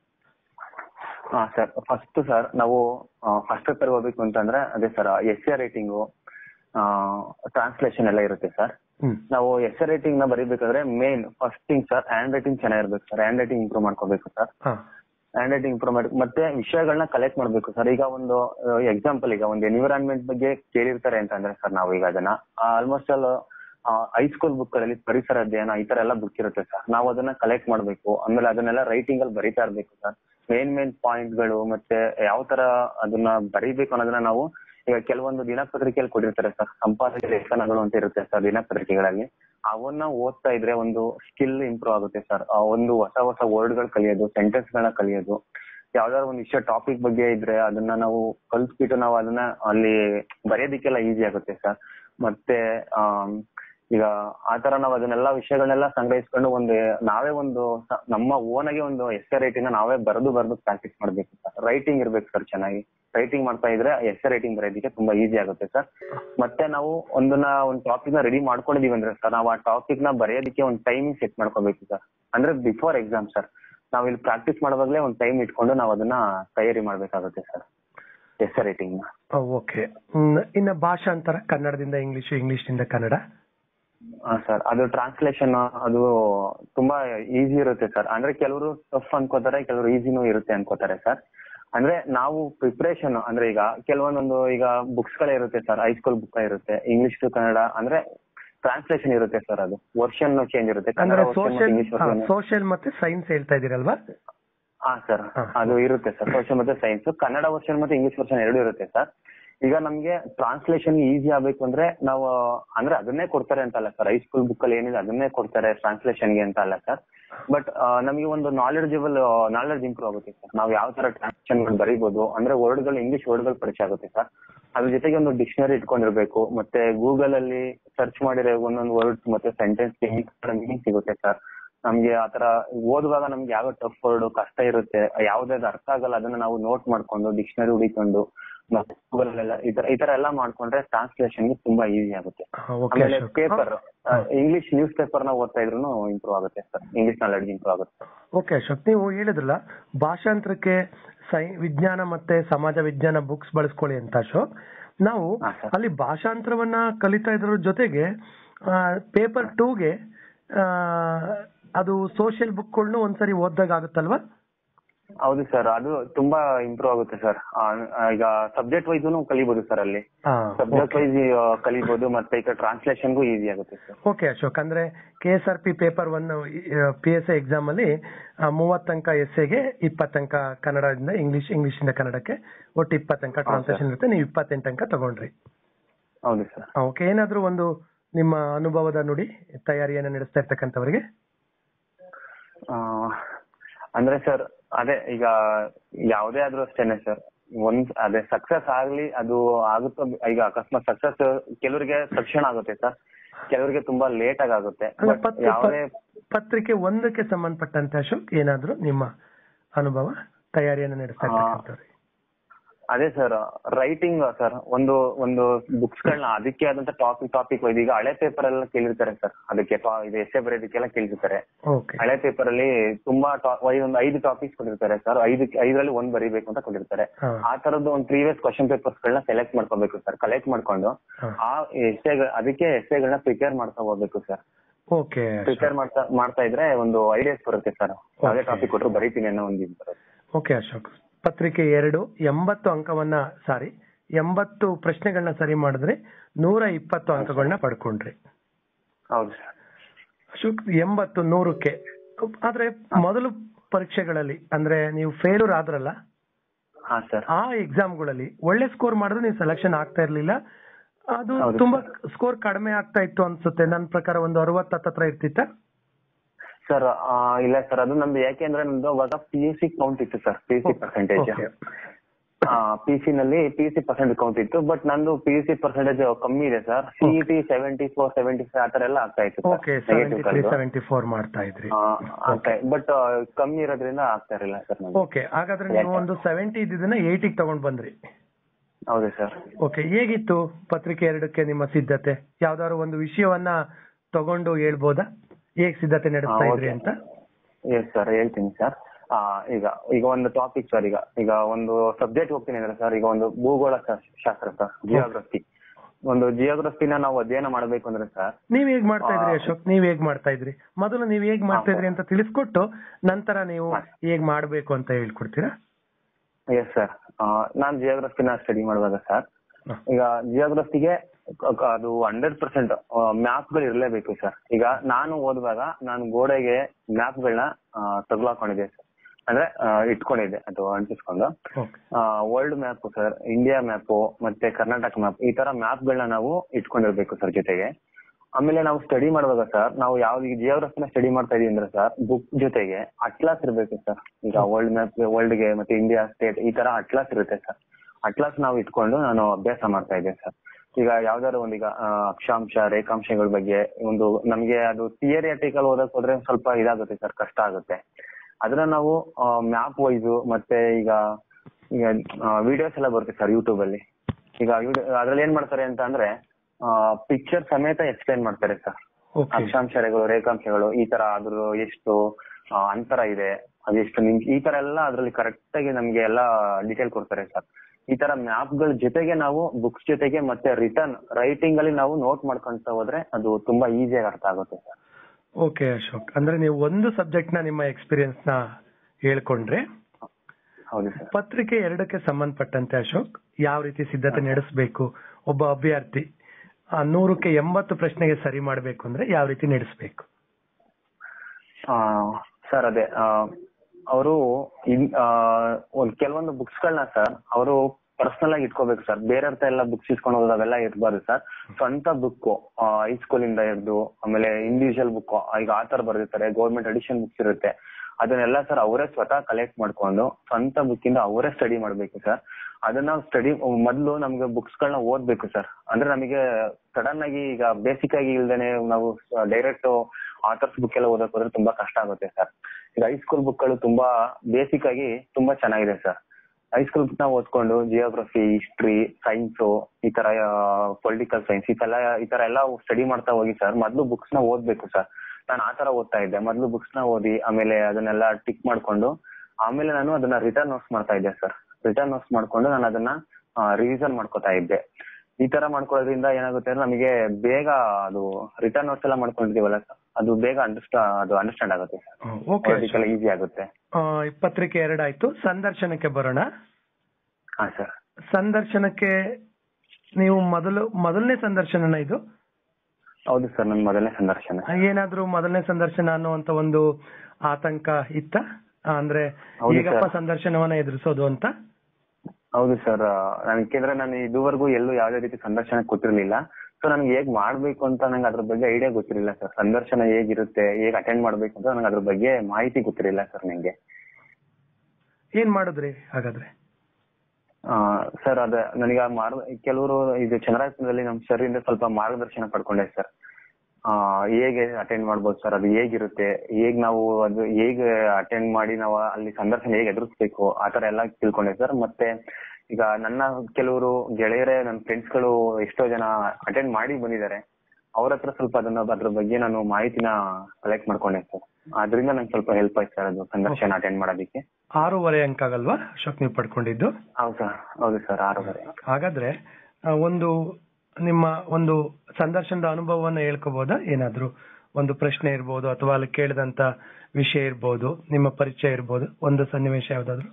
ಹಾ ಸರ್ ಫಸ್ಟ್ ಸರ್ ನಾವು ಫಸ್ಟ್ ಪೇಪರ್ ಹೋಗ್ಬೇಕು ಅಂತಂದ್ರೆ ಅದೇ sir essay writing translation ಎಲ್ಲ ಇರುತ್ತೆ ಸರ್ ಹ್ಮ್ ನಾವು ಎಸ್ ಎ ರೇಟಿಂಗ್ ನ ಬರೀಬೇಕಾದ್ರೆ main first thing sir hand writing ಚೆನ್ನಾಗಿರ್ಬೇಕು ಸರ್ ಹ್ಯಾಂಡ್ ರೈಟಿಂಗ್ ಇಂಪ್ರೂವ್ ಮಾಡ್ಕೋಬೇಕು ಸರ್ ಹಾ ಹ್ಯಾಂಡ್ ರೈಟಿಂಗ್ ಇಂಪ್ರೂವ್ ಮಾಡಿ ಮತ್ತೆ ವಿಷಯಗಳನ್ನ ಕಲೆಕ್ಟ್ ಮಾಡ್ಬೇಕು ಸರ್ ಈಗ ಒಂದು ಎಕ್ಸಾಂಪಲ್ ಈಗ ಒಂದು ಎನ್ವಿರಾನ್ಮೆಂಟ್ ಬಗ್ಗೆ ಕೇಳಿರ್ತಾರೆ ಅಂತಂದ್ರೆ ಸರ್ ನಾವು ಈಗ ಅದನ್ನ ಆಲ್ಮೋಸ್ಟ್ ಆಲ್ ಹೈಸ್ಕೂಲ್ ಬುಕ್ ಗಳಲ್ಲಿ ಪರಿಸರ ಅಧ್ಯಯನ ಈ ತರ ಎಲ್ಲ ಬುಕ್ ಇರುತ್ತೆ ಸರ್ ನಾವು ಅದನ್ನ ಕಲೆಕ್ಟ್ ಮಾಡ್ಬೇಕು ಆಮೇಲೆ ಅದನ್ನೆಲ್ಲ ರೈಟಿಂಗ್ ಅಲ್ಲಿ ಬರಿತಾ ಇರ್ಬೇಕು ಸರ್ ಮೇನ್ ಮೇನ್ ಪಾಯಿಂಟ್ ಗಳು ಮತ್ತೆ ಯಾವ ತರ ಅದನ್ನ ಬರಿಬೇಕು ಅನ್ನೋದನ್ನ ನಾವು ಈಗ ಕೆಲವೊಂದು ದಿನಪತ್ರಿಕೆಯಲ್ಲಿ ಕೊಟ್ಟಿರ್ತಾರೆ ಸರ್ ಸಂಪಾದಕ ಲೇಖನಗಳು ಅಂತ ಇರುತ್ತೆ ಸರ್ ದಿನಪತ್ರಿಕೆಗಳಲ್ಲಿ ಅವನ್ನ ಓದ್ತಾ ಇದ್ರೆ ಒಂದು ಸ್ಕಿಲ್ ಇಂಪ್ರೂವ್ ಆಗುತ್ತೆ ಸರ್ ಒಂದು ಹೊಸ ಹೊಸ ವರ್ಡ್ ಗಳು ಕಲಿಯೋದು ಸೆಂಟೆನ್ಸ್ ಗಳನ್ನ ಕಲಿಯೋದು ಯಾವ್ದಾದ್ರು ಒಂದು ವಿಷಯ ಟಾಪಿಕ್ ಬಗ್ಗೆ ಇದ್ರೆ ಅದನ್ನ ನಾವು ಕಲ್ಸ್ಬಿಟ್ಟು ನಾವು ಅದನ್ನ ಅಲ್ಲಿ ಬರೆಯೋದಿಕ್ಕೆಲ್ಲ ಈಸಿ ಆಗುತ್ತೆ ಸರ್ ಮತ್ತೆ ಆಮ್, ಈಗ ಆತರ ನಾವು ಅದನ್ನೆಲ್ಲ ವಿಷಯಗಳನ್ನೆಲ್ಲ ಸಂಗ್ರಹಿಸ್ಕೊಂಡು ಒಂದು ನಾವೇ ಒಂದು ಸ- ನಮ್ಮ ಓನ್ ಆಗಿ ಒಂದು ಎಸ್ ರೈಟಿಂಗ್ ನಾವೇ ಬರೆದು ಬರೆದು ಪ್ರಾಕ್ಟೀಸ್ ಮಾಡ್ಬೇಕು ಸರ್ ರೈಟಿಂಗ್ ಇರ್ಬೇಕು ಸರ್ ಚೆನ್ನಾಗಿ ರೈಟಿಂಗ್ ಮಾಡ್ತಾ ಇದ್ರೆ ಎಸ್ ರೈಟಿಂಗ್ ಬರೆಯೋದಕ್ಕೆ ತುಂಬಾ ಈಸಿ ಆಗುತ್ತೆ ಸರ್ ಮತ್ತೆ ನಾವು ಒಂದನ್ನ ಒಂದು ಟಾಪಿಕ್ ನ ರೆಡಿ ಮಾಡ್ಕೊಂಡಿದೀವಿ ಅಂದ್ರೆ ಸರ್ ನಾವು ಆ ಟಾಪಿಕ್ ನ ಬರೆಯೋದಕ್ಕೆ ಒಂದು ಟೈಮಿಂಗ್ ಸೆಟ್ ಮಾಡ್ಕೋಬೇಕು ಸರ್ ಅಂದ್ರೆ ಬಿಫೋರ್ ಎಕ್ಸಾಮ್ ಸರ್ ನಾವ್ ಇಲ್ಲಿ ಪ್ರಾಕ್ಟೀಸ್ ಮಾಡುವಾಗಲೇ ಒಂದು ಟೈಮ್ ಇಟ್ಕೊಂಡು ನಾವು ಅದನ್ನ ತಯಾರಿ ಮಾಡ್ಬೇಕಾಗುತ್ತೆ ಸರ್ ಎಸ್ ರೈಟಿಂಗ್ ನ ಓಕೆ ಇನ್ನ ಭಾಷಾಂತರ ಕನ್ನಡದಿಂದ ಇಂಗ್ಲಿಷ್ ಇಂಗ್ಲಿಷ್ನಿಂದ ಕನ್ನಡ ಹಾ ಸರ್ ಅದು ಟ್ರಾನ್ಸ್ಲೇಷನ್ ಅದು ತುಂಬಾ ಈಸಿ ಇರುತ್ತೆ ಸರ್ ಅಂದ್ರೆ ಕೆಲವರು ಟಫ್ ಅನ್ಕೋತಾರೆ ಕೆಲವರು ಈಸಿನೂ ಇರುತ್ತೆ ಅನ್ಕೋತಾರೆ ಸರ್ ಅಂದ್ರೆ ನಾವು ಪ್ರಿಪರೇಷನ್ ಅಂದ್ರೆ ಈಗ ಕೆಲವೊಂದೊಂದು ಈಗ ಬುಕ್ಸ್ ಗಳೇ ಇರುತ್ತೆ ಸರ್ ಹೈಸ್ಕೂಲ್ ಬುಕ್ ಇರುತ್ತೆ ಇಂಗ್ಲಿಷ್ ಟು ಕನ್ನಡ ಅಂದ್ರೆ ಟ್ರಾನ್ಸ್ಲೇಷನ್ ಇರುತ್ತೆ ಸರ್ ಅದು ವರ್ಷನ್ ಚೇಂಜ್ ಇರುತ್ತೆ ಕನ್ನಡ ಅಂದ್ರೆ version social English version social ಮತ್ತೆ ಸೈನ್ಸ್ ಹೇಳ್ತಾ ಇದೀರಲ್ವಾ ಹಾ ಸರ್ ಹಾ. ಅದು ಇರುತ್ತೆ ಸರ್ ಸೋಷಿಯಲ್ ಮತ್ತೆ ಸೈನ್ಸ್ ಕನ್ನಡ ವರ್ಷನ್ ಮತ್ತೆ ಇಂಗ್ಲಿಷ್ ವರ್ಷನ್ ಎರಡು ಇರುತ್ತೆ ಸರ್ ಈಗ ನಮ್ಗೆ ಟ್ರಾನ್ಸ್ಲೇಷನ್ ಈಸಿ ಆಗ್ಬೇಕು ಅಂದ್ರೆ ನಾವು ಅಂದ್ರೆ ಅದನ್ನೇ ಕೊಡ್ತಾರೆ ಅಂತ ಅಲ್ಲ ಸರ್ ಹೈಸ್ಕೂಲ್ ಬುಕ್ ಅಲ್ಲಿ ಏನಿದೆ ಅದನ್ನೇ ಕೊಡ್ತಾರೆ ಟ್ರಾನ್ಸ್ಲೇಷನ್ ಗೆ ಅಂತ ಅಲ್ಲ ಸರ್ ಬಟ್ ನಮಗೆ ಒಂದು ನಾಲೆಡ್ಜಬಲ್ ನಾಲೆಡ್ಜ್ ಇಂಪ್ರೂವ್ ಆಗುತ್ತೆ ಸರ್ ನಾವು ಯಾವ ತರ ಟ್ರಾನ್ಸ್ಲೇಷನ್ ಬರೀಬಹುದು ಅಂದ್ರೆ ವರ್ಡ್ ಗಳು ಇಂಗ್ಲಿಷ್ ವರ್ಡ್ ಗಳು ಪರಿಚಯ ಆಗುತ್ತೆ ಸರ್ ಅದ್ರ ಜೊತೆಗೆ ಒಂದು ಡಿಕ್ಷನರಿ ಇಟ್ಕೊಂಡಿರ್ಬೇಕು ಮತ್ತೆ ಗೂಗಲ್ ಅಲ್ಲಿ ಸರ್ಚ್ ಮಾಡಿರೋ ಒಂದೊಂದು ವರ್ಡ್ ಮತ್ತೆ ಸೆಂಟೆನ್ಸ್ ಮೀನಿಂಗ್ ಸಿಗುತ್ತೆ ಸರ್ ನಮ್ಗೆ ಆತರ ಓದುವಾಗ ನಮ್ಗೆ ಯಾವ ಟಫ್ ವರ್ಡ್ ಕಷ್ಟ ಇರುತ್ತೆ ಯಾವ್ದಾದ್ರು ಅರ್ಥ ಆಗಲ್ಲ ಅದನ್ನ ನಾವು ನೋಟ್ ಮಾಡ್ಕೊಂಡು ಡಿಕ್ಷನರಿ ಹುಡಿಕೊಂಡು ಮತ್ತೆ ಗೂಗಲ್ ಎಲ್ಲ ಈ ತರ ಈ ತರ ಎಲ್ಲ ಮಾಡ್ಕೊಂಡ್ರೆ ಟ್ರಾನ್ಸ್ಲೇಷನ್ ಗೆ ತುಂಬಾ ಈಸಿ ಆಗುತ್ತೆ ಓಕೆ ಆಮೇಲೆ ಪೇಪರ್ ಇಂಗ್ಲಿಷ್ ನ್ಯೂಸ್ ಪೇಪರ್ ನ ಓದ್ತಾ ಇದ್ರು ಇಂಪ್ರೂವ್ ಆಗುತ್ತೆ ಸರ್ ಇಂಗ್ಲಿಷ್ ನಾಲೆಡ್ಜ್ ಇಂಪ್ರೂವ್ ಆಗುತ್ತೆ ಓಕೆ ಅಶೋಕ್ ನೀವು ಹೇಳಿದ್ರಲ್ಲ ಭಾಷಾಂತರಕ್ಕೆ ಸೈ ವಿಜ್ಞಾನ ಮತ್ತೆ ಸಮಾಜ ವಿಜ್ಞಾನ ಬುಕ್ಸ್ ಬಳಸ್ಕೊಳ್ಳಿ ಅಂತ ಅಶೋಕ್ ನಾವು ಹಾ, sir. ಅಲ್ಲಿ ಭಾಷಾಂತರವನ್ನ ಕಲಿತಾ ಇದ್ರ ಜೊತೆಗೆ ಪೇಪರ್ ಟೂಗೆ ಅದು ಸೋಷಿಯಲ್ ಬುಕ್ಗಳ್ನು ಒಂದ್ಸರಿ ಓದ್ದಾಗ ಆಗುತ್ತಲ್ವಾ ಹೌದು ಸರ್ ಅದು ತುಂಬಾ ಇಂಪ್ರೂವ್ ಆಗುತ್ತೆ ಸರ್ ಈಗ ಸಬ್ಜೆಕ್ಟ್ ವೈಸ್ ಕಲಿಬಹುದು ಸರ್ ಅಲ್ಲಿ ಸಬ್ಜೆಕ್ಟ್ ವೈಸ್ ಕಲಿಬಹುದು ಮತ್ತೆ ಈಗ ಟ್ರಾನ್ಸ್ಲೇಷನ್ಗೂ ಈಸಿ ಆಗುತ್ತೆ ಸರ್ ಓಕೆ ಅಶೋಕ್ ಅಂದ್ರೆ K S R P paper one P S I exam ಅಲ್ಲಿ ಆ, ಮೂವತ್ತಂಕ ಎಸ್ ಎಗೆ ಇಪ್ಪತ್ತಂಕ ಕನ್ನಡದಿಂದ ಇಂಗ್ಲಿಷ್ ಇಂಗ್ಲಿಷ್ ಇಂದ ಕನ್ನಡಕ್ಕೆ ಒಟ್ಟು ಇಪ್ಪತ್ತಂಕ ಹೌದು, ಟ್ರಾನ್ಸ್ಲೇಷನ್ ಇರುತ್ತೆ ನೀವು ಇಪ್ಪತ್ತೆಂಟು ಅಂಕ ತಗೊಂಡ್ರಿ ಹೌದು ಸರ್ ಓಕೆ ಏನಾದ್ರೂ ಒಂದು ನಿಮ್ಮ ಅನುಭವದ ನುಡಿ ತಯಾರಿಯನ್ನ ನಡೆಸ್ತಾ ಇರ್ತಕ್ಕಂಥವರಿಗೆ ಆ, ಅಂದ್ರೆ ಸರ್ ಅದೇ ಈಗ ಯಾವುದೇ ಆದ್ರೂ ಅಷ್ಟೇನೆ ಸರ್ ಒಂದ್ ಅದೇ ಸಕ್ಸಸ್ ಆಗ್ಲಿ ಅದು ಆಗುತ್ತೋ ಈಗ ಅಕಸ್ಮಾತ್ ಸಕ್ಸಸ್ ಕೆಲವರಿಗೆ ತಕ್ಷಣ ಆಗುತ್ತೆ ಸರ್ ಕೆಲವರಿಗೆ ತುಂಬಾ ಲೇಟ್ ಆಗಿ ಆಗುತ್ತೆ ಅಲ್ಲ, But ಪತ್ರಿ- ಯಾವುದೇ ಪತ್ರಿಕೆ ಒಂದಕ್ಕೆ ಸಂಬಂಧಪಟ್ಟಂತೆ ಅಶೋಕ್ ಏನಾದ್ರೂ ನಿಮ್ಮ ಅನುಭವ ತಯಾರಿಯನ್ನ ನಡೆಸ್ತಾ ಆ, ಇರ್ತಕ್ಕಂಥವ್ರಿಗೆ ಅದೇ ಸರ್ ರೈಟಿಂಗ್ ಸರ್ ಒಂದು ಒಂದು ಬುಕ್ಸ್ ಗಳನ್ನ ಅದಕ್ಕೆ ಆದಂತ ಟಾಪಿಕ್ ಟಾಪಿಕ್ ವೈಸ್ ಈಗ ಹಳೆ ಪೇಪರ್ ಎಲ್ಲ ಕೇಳಿರ್ತಾರೆ ಸರ್ ಅದಕ್ಕೆ ಟಾ- ಇದು ಎಸ್ಸೆ ಬರೆಯೋದಕ್ಕೆಲ್ಲ ಕೇಳಿರ್ತಾರೆ ಓಕೆ ಹಳೆ ಪೇಪರ್ ಅಲ್ಲಿ ತುಂಬಾ ಟಾ- ವೈ- ಒಂದು ಐದು ಟಾಪಿಕ್ಸ್ ಕೊಟ್ಟಿರ್ತಾರೆ ಸರ್ ಐದು ಐದರಲ್ಲಿ ಒಂದ್ ಬರೀಬೇಕು ಅಂತ ಕೊಟ್ಟಿರ್ತಾರೆ ಹಾ. ಆ ತರದ್ದು ಒಂದು ಪ್ರೀವಿಯಸ್ ಕ್ವಶನ್ ಪೇಪರ್ಸ್ ಗಳನ್ನ ಸೆಲೆಕ್ಟ್ ಮಾಡ್ಕೋಬೇಕು ಸರ್ ಕಲೆಕ್ಟ್ ಮಾಡ್ಕೊಂಡು ಹಾ. ಆ ಎಸ್ಸೆ ಅದಕ್ಕೆ ಎಸ್ಸೆಗಳನ್ನ ಪ್ರಿಪೇರ್ ಮಾಡ್ತಾ ಹೋಗ್ಬೇಕು ಸರ್ ಓಕೆ ಪ್ರಿಪೇರ್ ಮಾಡ್ತಾ ಮಾಡ್ತಾ ಇದ್ರೆ ಒಂದು ಐಡಿಯಾಸ್ ಬರುತ್ತೆ ಸರ್ ಅದೇ Okay. ಟಾಪಿಕ್ ಕೊಟ್ಟರು ಬರೀತೀನಿ ಅನ್ನೋ ಒಂದು ಇದು ಬರುತ್ತೆ ಓಕೆ ಅಶೋಕ್ ಪತ್ರಿಕೆ ಎರಡು ಎಂಬತ್ತು ಅಂಕವನ್ನ ಸಾರಿ ಎಂಬತ್ತು ಪ್ರಶ್ನೆಗಳನ್ನ ಸರಿ ಮಾಡಿದ್ರೆ ನೂರ ಇಪ್ಪತ್ತು ಅಂಕಗಳನ್ನ ಪಡ್ಕೊಂಡ್ರಿ ಹೌದು ಸರ್ ಅಶೋಕ್ ಎಂಬತ್ತು ನೂರಕ್ಕೆ ಆದ್ರೆ ಮೊದಲು ಪರೀಕ್ಷೆಗಳಲ್ಲಿ ಅಂದ್ರೆ ನೀವು ಫೇಲ್ಯೂರ್ ಆದ್ರಲ್ಲ ಹಾ ಸರ್ ಆ ಎಕ್ಸಾಮ್ಗಳಲ್ಲಿ ಒಳ್ಳೆ ಸ್ಕೋರ್ ಮಾಡಿದ್ರೆ ನೀವು ಸೆಲೆಕ್ಷನ್ ಆಗ್ತಾ ಇರ್ಲಿಲ್ಲ ಅದು ಹೌದು ತುಂಬಾ ಸ್ಕೋರ್ ಕಡಿಮೆ ಆಗ್ತಾ ಇತ್ತು ಅನ್ಸುತ್ತೆ ನನ್ನ ಪ್ರಕಾರ ಒಂದು ಅರವತ್ತು ಹತ್ತತ್ರ ಇರ್ತಿತ್ತ ಸರ್ ಇಲ್ಲ ಸರ್ ಅದು ನಮ್ದು ಯಾಕೆಂದ್ರೆ ನಮ್ದು ಅವಾಗ ಪಿ ಯು ಸಿ ಕೌಂಟ್ ಇತ್ತು sir P U C percentage Okay. P C ನಲ್ಲಿ P U C percent count ಇತ್ತು ಬಟ್ ನಂದು ಪಿ ಯು ಸಿ ಪರ್ಸೆಂಟೇಜ್ ಕಮ್ಮಿ ಇದೆ sir CET seventy four seventy five ಆತರ ಎಲ್ಲ ಆಗ್ತಾ ಇತ್ತು okay seventy three seventy four ಮಾಡ್ತಾ ಇದ್ರಿ ಬಟ್ ಕಮ್ಮಿ ಇರೋದ್ರಿಂದ ಆಗ್ತಾ ಇರಲಿಲ್ಲ ಸರ್ ನಮ್ಗೆ ಓಕೆ ಹಾಗಾದ್ರೆ ನೀವು ಒಂದು ಸೆವೆಂಟಿ ಇದ್ದಿದ್ದನ್ನ ಏಯ್ಟಿಗೆ ತಗೊಂಡ್ ಬಂದ್ರಿ ಹೌದು ಸರ್ ಓಕೆ ಹೇಗಿತ್ತು ಪತ್ರಿಕೆ ಎರಡಕ್ಕೆ ನಿಮ್ಮ ಸಿದ್ಧತೆ ಯಾವ್ದಾದ್ರು ಒಂದು ವಿಷಯವನ್ನ ತಗೊಂಡು ಹೇಳ್ಬೋದಾ ಹೇಗ್ ಸಿದ್ಧತೆ ನಡೆಸ್ತಾ ಇದ್ರಿ ಅಂತ ಎಸ್ ಸರ್ ಹೇಳ್ತೀನಿ ಸರ್ ಈಗ ಈಗ ಒಂದು ಟಾಪಿಕ್ ಸರ್ ಈಗ ಈಗ ಒಂದು ಸಬ್ಜೆಕ್ಟ್ ಹೋಗ್ತೀನಿ ಅಂದ್ರೆ ಸರ್ ಈಗ ಒಂದು ಭೂಗೋಳ ಶಾ- ಶಾಸ್ತ್ರ ಸರ್ ಜಿಯೋಗ್ರಫಿ ಒಂದು ಜಿಯೋಗ್ರಫಿನ ನಾವು ಅಧ್ಯಯನ ಮಾಡ್ಬೇಕು ಅಂದ್ರೆ ಸರ್ ನೀವ್ ಹೇಗ್ ಮಾಡ್ತಾ ಇದ್ರಿ ಅಶೋಕ್ ನೀವ್ ಹೇಗ್ ಮಾಡ್ತಾ ಇದ್ರಿ ಮೊದಲು ನೀವ್ ಹೇಗ್ ಮಾಡ್ತಾ ಇದ್ರಿ ಅಂತ ತಿಳಿಸ್ಕೊಟ್ಟು ನಂತರ ನೀವು ಹೇಗ್ ಮಾಡ್ಬೇಕು ಅಂತ ಹೇಳ್ಕೊಡ್ತೀರಾ ಎಸ್ ಸರ್ ನಾನ್ ಜಿಯೋಗ್ರಫಿನ ಸ್ಟಡಿ ಮಾಡುವಾಗ ಸರ್ ಹ. ಈಗ ಜಿಯೋಗ್ರಫಿಗೆ ಅದು ಹಂಡ್ರೆಡ್ ಪರ್ಸೆಂಟ್ ಮ್ಯಾಪ್ ಗಳು ಇರಲೇಬೇಕು ಸರ್ ಈಗ ನಾನು ಓದುವಾಗ ನಾನು ಗೋಡೆಗೆ ಮ್ಯಾಪ್ ಗಳನ್ನ ತಗ್ಲಾಕೊಂಡಿದ್ದೆ ಸರ್ ಅಂದ್ರೆ ಆ, ಇಟ್ಕೊಂಡಿದ್ದೆ ಅದು ಅಂಟಿಸ್ಕೊಂಡು okay world map sir India map ಮತ್ತೆ ಕರ್ನಾಟಕ ಮ್ಯಾಪ್ ಈ ತರ ಮ್ಯಾಪ್ ಗಳನ್ನ ನಾವು ಇಟ್ಕೊಂಡಿರ್ಬೇಕು ಸರ್ ಜೊತೆಗೆ ಆಮೇಲೆ ನಾವು ಸ್ಟಡಿ ಮಾಡುವಾಗ ಸರ್ ನಾವು ಯಾವ್ದು ಈಗ ಜಿಯೋಗ್ರಫಿನ ಸ್ಟಡಿ ಮಾಡ್ತಾ ಇದೀವಿ ಅಂದ್ರೆ ಸರ್ ಬುಕ್ ಜೊತೆಗೆ ಅಟ್ಲಾಸ್ ಇರ್ಬೇಕು ಸರ್ ಈಗ ವರ್ಲ್ಡ್ ಮ್ಯಾಪ್ ವರ್ಲ್ಡ್ ಗೆ ಮತ್ತೆ ಇಂಡಿಯಾ ಸ್ಟೇಟ್ ಈ ತರ ಅಟ್ಲಾಸ್ ಇರುತ್ತೆ ಸರ್ ಅಟ್ಲಾಸ್ ನಾವು ಇಟ್ಕೊಂಡು ನಾನು ಅಭ್ಯಾಸ ಮಾಡ್ತಾ ಇದ್ದೆ ಸರ್ ಈಗ ಯಾವ್ದಾದ್ರು ಒಂದು ಈಗ ಆ, ಅಕ್ಷಾಂಶ ರೇಖಾಂಶಗಳ ಬಗ್ಗೆ ಒಂದು ನಮ್ಗೆ ಅದು ಥಿಯರಿಯಾಟಿಕಲ್ ಓದಕ್ ಹೋದ್ರೆ ಸ್ವಲ್ಪ ಇದಾಗುತ್ತೆ ಸರ್ ಕಷ್ಟ ಆಗುತ್ತೆ ಅದನ್ನ ನಾವು ಮ್ಯಾಪ್ ವೈಸ್ ಮತ್ತೆ ಈಗ ಈಗ ವಿಡಿಯೋಸ್ ಎಲ್ಲ ಬರುತ್ತೆ ಸರ್ ಯೂಟ್ಯೂಬ್ ಅಲ್ಲಿ ಈಗ ಅದ್ರಲ್ಲಿ ಏನ್ ಮಾಡ್ತಾರೆ ಅಂತ ಅಂದ್ರೆ ಪಿಕ್ಚರ್ ಸಮೇತ ಎಕ್ಸ್ಪ್ಲೈನ್ ಮಾಡ್ತಾರೆ ಸರ್ ಓಕೆ ಅಕ್ಷಾಂಶಗಳು ರೇಖಾಂಶಗಳು ಈ ತರ ಅದ್ರ ಎಷ್ಟು ಆ, ಅಂತರ ಇದೆ ಅದೆಷ್ಟು ನಿಮ್ ಈ ತರ ಎಲ್ಲ ಅದ್ರಲ್ಲಿ ಕರೆಕ್ಟ್ ಆಗಿ ನಮ್ಗೆ ಎಲ್ಲ ಡೀಟೇಲ್ ಕೊಡ್ತಾರೆ ಸರ್ ಈ ತರ ಮ್ಯಾಪ್ ಗಳ ಜೊತೆಗೆ ನಾವು ಬುಕ್ಸ್ ಜೊತೆಗೆ ಮತ್ತೆ ರಿಟರ್ನ್ ರೈಟಿಂಗ್ ಅಲ್ಲಿ ನಾವು ನೋಟ್ ಮಾಡ್ಕೊಂತ ಹೋದ್ರೆ ಅದು ತುಂಬಾ ಈಸಿಯಾಗಿ ಅರ್ಥ ಆಗುತ್ತೆ ಸರ್ ಓಕೆ ಅಶೋಕ್ ಅಂದ್ರೆ ನೀವು ಒಂದು ಸಬ್ಜೆಕ್ಟ್ ನ ನಿಮ್ಮ ಎಕ್ಸ್ಪೀರಿಯನ್ಸ್ ನ ಹೇಳ್ಕೊಂಡ್ರೆ ಹೌದು ಸರ್ ಪತ್ರಿಕೆ ಎರಡಕ್ಕೆ ಸಂಬಂಧಪಟ್ಟಂತೆ ಅಶೋಕ್ ಯಾವ ರೀತಿ ಸಿದ್ಧತೆ ನಡೆಸಬೇಕು ಒಬ್ಬ ಅಭ್ಯರ್ಥಿ ಆ ನೂರಕ್ಕೆ ಎಂಬತ್ತು ಪ್ರಶ್ನೆಗೆ ಸರಿ ಮಾಡಬೇಕು ಅಂದ್ರೆ ಯಾವ ರೀತಿ ನಡೆಸಬೇಕು ಸರ್ ಅದೇ ಅವರು ಒಂದ್ ಕೆಲವೊಂದು ಬುಕ್ಸ್ ಗಳನ್ನ ಸರ್ ಅವರು ಪರ್ಸನಲ್ ಆಗಿ ಇಟ್ಕೋಬೇಕು ಸರ್ ಬೇರೆ ಎಲ್ಲ ಬುಕ್ಸ್ ಇಸ್ಕೊಂಡು ಹೋಗೋದು ಅವೆಲ್ಲ ಇರಬಾರ್ದು ಸರ್ ಸ್ವಂತ ಬುಕ್ ಹೈಸ್ಕೂಲ್ ಇಂದ ಹಿಡಿದು ಆಮೇಲೆ ಇಂಡಿವಿಜುವಲ್ ಬುಕ್ ಈಗ ಆಥರ್ ಬರೆದಿರ್ತಾರೆ ಗೌರ್ಮೆಂಟ್ ಅಡಿಷನ್ ಬುಕ್ಸ್ ಇರುತ್ತೆ ಅದನ್ನೆಲ್ಲ ಸರ್ ಅವರೇ ಸ್ವತಃ ಕಲೆಕ್ಟ್ ಮಾಡ್ಕೊಂಡು ಸ್ವಂತ ಬುಕ್ ಇಂದ ಅವರೇ ಸ್ಟಡಿ ಮಾಡ್ಬೇಕು ಸರ್ ಅದನ್ನ ಸ್ಟಡಿ ಮೊದಲು ನಮ್ಗೆ ಬುಕ್ಸ್ ಗಳನ್ನ ಓದ್ಬೇಕು ಸರ್ ಅಂದ್ರೆ ನಮಗೆ ಸಡನ್ ಆಗಿ ಈಗ ಬೇಸಿಕ್ ಆಗಿ ಇಲ್ದೇನೆ ನಾವು ಡೈರೆಕ್ಟ್ ಆಥರ್ಸ್ ಬುಕ್ ಎಲ್ಲ ಓದಕ್ ಹೋದ್ರೆ ತುಂಬಾ ಕಷ್ಟ ಆಗುತ್ತೆ ಸರ್ ಈಗ ಹೈಸ್ಕೂಲ್ ಬುಕ್ ಗಳು ತುಂಬಾ ಬೇಸಿಕ್ ಆಗಿ ತುಂಬಾ ಚೆನ್ನಾಗಿದೆ ಸರ್ ಹೈಸ್ಕೂಲ್ ಬುಕ್ ನ ಓದ್ಕೊಂಡು ಜಿಯೋಗ್ರಫಿ ಹಿಸ್ಟ್ರಿ ಸೈನ್ಸ್ ಈ ತರ ಪೊಲಿಟಿಕಲ್ ಸೈನ್ಸ್ ಈ ತರ ಈ ತರ ಎಲ್ಲ ಸ್ಟಡಿ ಮಾಡ್ತಾ ಹೋಗಿ ಸರ್ ಮೊದ್ಲು ಬುಕ್ಸ್ ನ ಓದ್ಬೇಕು ಸರ್ ನಾನು ಆ ತರ ಓದ್ತಾ ಇದ್ದೆ ಮೊದ್ಲು ಬುಕ್ಸ್ ನ ಓದಿ ಆಮೇಲೆ ಅದನ್ನೆಲ್ಲ ಟಿಕ್ ಮಾಡ್ಕೊಂಡು ಆಮೇಲೆ ನಾನು ಅದನ್ನ ರಿಟರ್ನ್ ನೋಟ್ಸ್ ಮಾಡ್ತಾ ಇದ್ದೆ ಸರ್ ರಿಟರ್ನ್ ನೋಟ್ಸ್ ಮಾಡ್ಕೊಂಡು ನಾನು ಅದನ್ನ ರಿವಿಷನ್ ಮಾಡ್ಕೊತಾ ಇದ್ದೆ ಈ ತರ ಮಾಡ್ಕೊಳ್ಳೋದ್ರಿಂದ ಏನಾಗುತ್ತೆ ಅಂದ್ರೆ ನಮಗೆ ಬೇಗ ಅದು ರಿಟರ್ನ್ ನೋಟ್ಸ್ ಎಲ್ಲ ಮಾಡ್ಕೊಂಡಿದೀವಲ್ಲ ಸರ್ ಅದು ಬೇಗ ಅಂಡರ್ಸ್ಟಾ ಅದು ಅಂಡರ್ಸ್ಟ್ಯಾಂಡ್ ಆಗುತ್ತೆ ಸರ್ ಓಕೆ ಓದಕ್ಕೆಲ್ಲ ಈಸಿ ಆಗುತ್ತೆ ಪತ್ರಿಕೆ ಎರಡಾಯ್ತು ಸಂದರ್ಶನಕ್ಕೆ ಬರೋಣ ಹಾ ಸರ್ ಸಂದರ್ಶನಕ್ಕೆ ನೀವು ಮೊದಲು ಮೊದಲನೇ ಸಂದರ್ಶನನ ಇದು ಹೌದು ಸರ್ ನನ್ನ ಮೊದಲನೇ ಸಂದರ್ಶನ ಏನಾದ್ರೂ ಮೊದಲನೇ ಸಂದರ್ಶನ ಅನ್ನುವಂತ ಒಂದು ಆತಂಕ ಇತ್ತ ಅಂದ್ರೆ ಹೌದು ಹೇಗಪ್ಪ ಸರ್. ಸಂದರ್ಶನವನ್ನ ಎದುರಿಸೋದು ಅಂತ ಹೌದು ಸರ್ ಯಾಕೆಂದ್ರೆ ನಾನು ಇದುವರೆಗೂ ಎಲ್ಲೂ ಯಾವುದೇ ರೀತಿ ಸಂದರ್ಶನ ಕೊಟ್ಟಿರ್ಲಿಲ್ಲ ಸೊ ನನಗೆ ಹೇಗ್ ಮಾಡ್ಬೇಕು ಅಂತ ನಂಗೆ ಅದ್ರ ಬಗ್ಗೆ ಐಡಿಯಾ ಗೊತ್ತಿರಲಿಲ್ಲ ಸರ್ ಸಂದರ್ಶನ ಹೇಗಿರುತ್ತೆ ಹೇಗ್ ಅಟೆಂಡ್ ಮಾಡ್ಬೇಕು ಅಂತ ನಂಗೆ ಅದ್ರ ಬಗ್ಗೆ ಮಾಹಿತಿ ಗೊತ್ತಿರಲಿಲ್ಲ ಸರ್ ನಂಗೆ ಏನ್ ಮಾಡಿದ್ರಿ ಹಾಗಾದ್ರೆ ಸರ್ ಅದ ನನಗೆ ಆ ಮಾರ್ಗ ಕೆಲವರು ಇದು ಚಂದ್ರಾಯಪುರದಲ್ಲಿ ನಮ್ಮ ಸರ್ ಇಂದ ಸ್ವಲ್ಪ ಮಾರ್ಗದರ್ಶನ ಪಡ್ಕೊಂಡೆ ಸರ್ ಹೇಗೆ ಅಟೆಂಡ್ ಮಾಡ್ಬೋದು ಸರ್ ಅದು ಹೇಗಿರುತ್ತೆ ಹೇಗ್ ನಾವು ಅದು ಹೇಗೆ ಅಟೆಂಡ್ ಮಾಡಿ ನಾವು ಅಲ್ಲಿ ಸಂದರ್ಶನ ಹೇಗೆ ಎದುರಿಸ್ಬೇಕು ಆ ತರ ಎಲ್ಲ ತಿಳ್ಕೊಂಡೆ ಸರ್ ಮತ್ತೆ ಈಗ ನನ್ನ ಕೆಲವರು ಗೆಳೆಯರೇ ನನ್ನ ಫ್ರೆಂಡ್ಸ್ ಗಳು ಎಷ್ಟೋ ಜನ ಅಟೆಂಡ್ ಮಾಡಿ ಬಂದಿದ್ದಾರೆ ಅವ್ರ ಹತ್ರ ಸ್ವಲ್ಪ ಅದನ್ನ ಅದ್ರ ಬಗ್ಗೆ ನಾನು ಮಾಹಿತಿನ ಕಲೆಕ್ಟ್ ಮಾಡ್ಕೊಂಡೆ ಸರ್ ಅದರಿಂದ ನಂಗೆ ಸ್ವಲ್ಪ ಹೆಲ್ಪ್ ಆಯ್ತು ಸರ್ ಅದು ಸಂದರ್ಶನ ಅಟೆಂಡ್ ಮಾಡೋದಕ್ಕೆ ಆರೂವರೆ ಅಂಕ ಆಗಲ್ವಾ ಅಶೋಕ್ ನೀವು ಪಡ್ಕೊಂಡಿದ್ದು ಹೌದು ಸರ್ ಹೌದು ಸರ್ ಆರೂವರೆ ಹಾಗಾದ್ರೆ ಆ, ಒಂದು ನಿಮ್ಮ ಒಂದು ಸಂದರ್ಶನದ ಅನುಭವವನ್ನ ಹೇಳ್ಕೋಬಹುದಾ ಏನಾದ್ರು ಒಂದು ಪ್ರಶ್ನೆ ಇರ್ಬೋದು ಅಥವಾ ಅಲ್ಲಿ ಕೇಳಿದಂತ ವಿಷಯ ಇರ್ಬೋದು ನಿಮ್ಮ ಪರಿಚಯ ಇರ್ಬೋದು ಒಂದು ಸನ್ನಿವೇಶ ಯಾವ್ದಾದ್ರು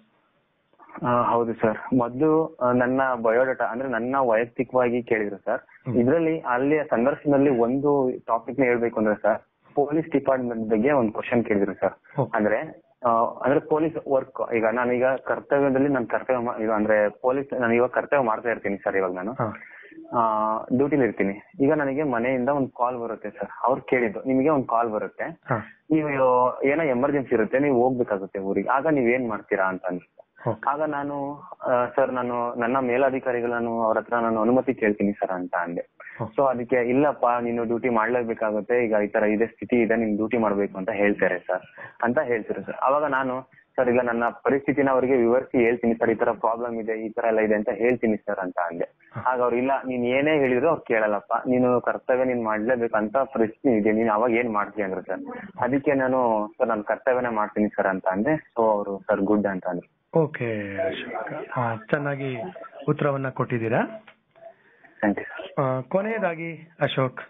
ಆ, ಹೌದು ಸರ್ ಮೊದಲು ನನ್ನ ಬಯೋಡಾಟಾ ಅಂದ್ರೆ ನನ್ನ ವೈಯಕ್ತಿಕವಾಗಿ ಕೇಳಿದ್ರು ಸರ್ ಹ್ಮ್. ಇದ್ರಲ್ಲಿ ಅಲ್ಲಿ ಸಂದರ್ಶನದಲ್ಲಿ ಒಂದು ಟಾಪಿಕ್ ನ ಹೇಳ್ಬೇಕು ಅಂದ್ರೆ ಸರ್ ಪೊಲೀಸ್ ಡಿಪಾರ್ಟ್ಮೆಂಟ್ ಬಗ್ಗೆ ಒಂದು ಕ್ವಶನ್ ಕೇಳಿದ್ರು ಸರ್ Okay. ಅಂದ್ರೆ ಆ, ಅಂದ್ರೆ ಪೊಲೀಸ್ ವರ್ಕ್ ಈಗ ನಾನೀಗ ಕರ್ತವ್ಯದಲ್ಲಿ ನಾನು ಕರ್ತವ್ಯ ಮಾ- ಈಗ ಅಂದ್ರೆ ಪೊಲೀಸ್ ನಾನು ಇವಾಗ ಕರ್ತವ್ಯ ಮಾಡ್ತಾ ಇರ್ತೀನಿ ಸರ್ ಇವಾಗ ನಾನು ಹಾ ಡ್ಯೂಟಿಲಿ ಇರ್ತೀನಿ ಈಗ ನನಗೆ ಮನೆಯಿಂದ ಒಂದು ಕಾಲ್ ಬರುತ್ತೆ ಸರ್ ಅವ್ರು ಕೇಳಿದ್ದು ನಿಮಗೆ ಒಂದು ಕಾಲ್ ಬರುತ್ತೆ ಹಾ ನೀವು ಏನೋ ಎಮರ್ಜೆನ್ಸಿ ಇರುತ್ತೆ ನೀವು ಹೋಗ್ಬೇಕಾಗುತ್ತೆ ಊರಿಗೆ ಆಗ ನೀವ್ ಏನ್ ಮಾಡ್ತೀರಾ ಅಂತ ಅನ್ಸುತ್ತೆ ಓಕೆ ಆಗ ನಾನು ಸರ್ ನಾನು ನನ್ನ ಮೇಲಾಧಿಕಾರಿಗಳು ನಾನು ಅವ್ರ ಹತ್ರ ನಾನು ಅನುಮತಿ ಕೇಳ್ತೀನಿ ಸರ್ ಅಂತ ಅಂದೆ ಹ್ಮ್. ಸೊ ಅದಕ್ಕೆ ಇಲ್ಲಪ್ಪ ನೀನು ಡ್ಯೂಟಿ ಮಾಡ್ಲೇಬೇಕಾಗುತ್ತೆ ಈಗ ಈ ತರ ಇದೆ ಸ್ಥಿತಿ ಇದೆ ನೀನ್ ಡ್ಯೂಟಿ ಮಾಡ್ಬೇಕು ಅಂತ ಹೇಳ್ತಾರೆ ಸರ್ ಅಂತ ಹೇಳ್ತಾರೆ ಸರ್ ಅವಾಗ ನಾನು ಸರ್ ಈಗ ನನ್ನ ಪರಿಸ್ಥಿತಿನ ಅವರಿಗೆ ವಿವರಿಸಿ ಹೇಳ್ತೀನಿ ಸರ್ ಈ ತರ ಪ್ರಾಬ್ಲಮ್ ಇದೆ ಈ ತರ ಎಲ್ಲ ಇದೆ ಅಂತ ಹೇಳ್ತೀನಿ ಸರ್ ಅಂತ ಅಂದೆ ಆಗ ಅವ್ರು ಇಲ್ಲ ನೀನ್ ಏನೇ ಹೇಳಿದ್ರು ಅವ್ರು ಕೇಳಲ್ಲಪ್ಪ ನೀನು ಕರ್ತವ್ಯ ನೀನ್ ಮಾಡ್ಲೇಬೇಕು ಅಂತ ಪರಿಸ್ಥಿತಿ ಇದೆ ನೀನ್ ಅವಾಗ ಏನ್ ಮಾಡ್ತೀಯ ಅಂದ್ರು ಸರ್ ಅದಕ್ಕೆ ನಾನು ಸರ್ ನಾನು ಕರ್ತವ್ಯನೇ ಮಾಡ್ತೀನಿ ಸರ್ ಅಂತ ಅಂದೆ ಸೊ ಅವರು ಸರ್ ಗುಡ್ ಅಂತ ಅಂದ್ರು ಓಕೆ ಅಶೋಕ್ ಆ, ಚೆನ್ನಾಗಿ ಉತ್ತರವನ್ನ ಕೊಟ್ಟಿದ್ದೀರಾ ಥ್ಯಾಂಕ್ ಯು ಸರ್ ಆ, ಕೊನೆಯದಾಗಿ ಅಶೋಕ್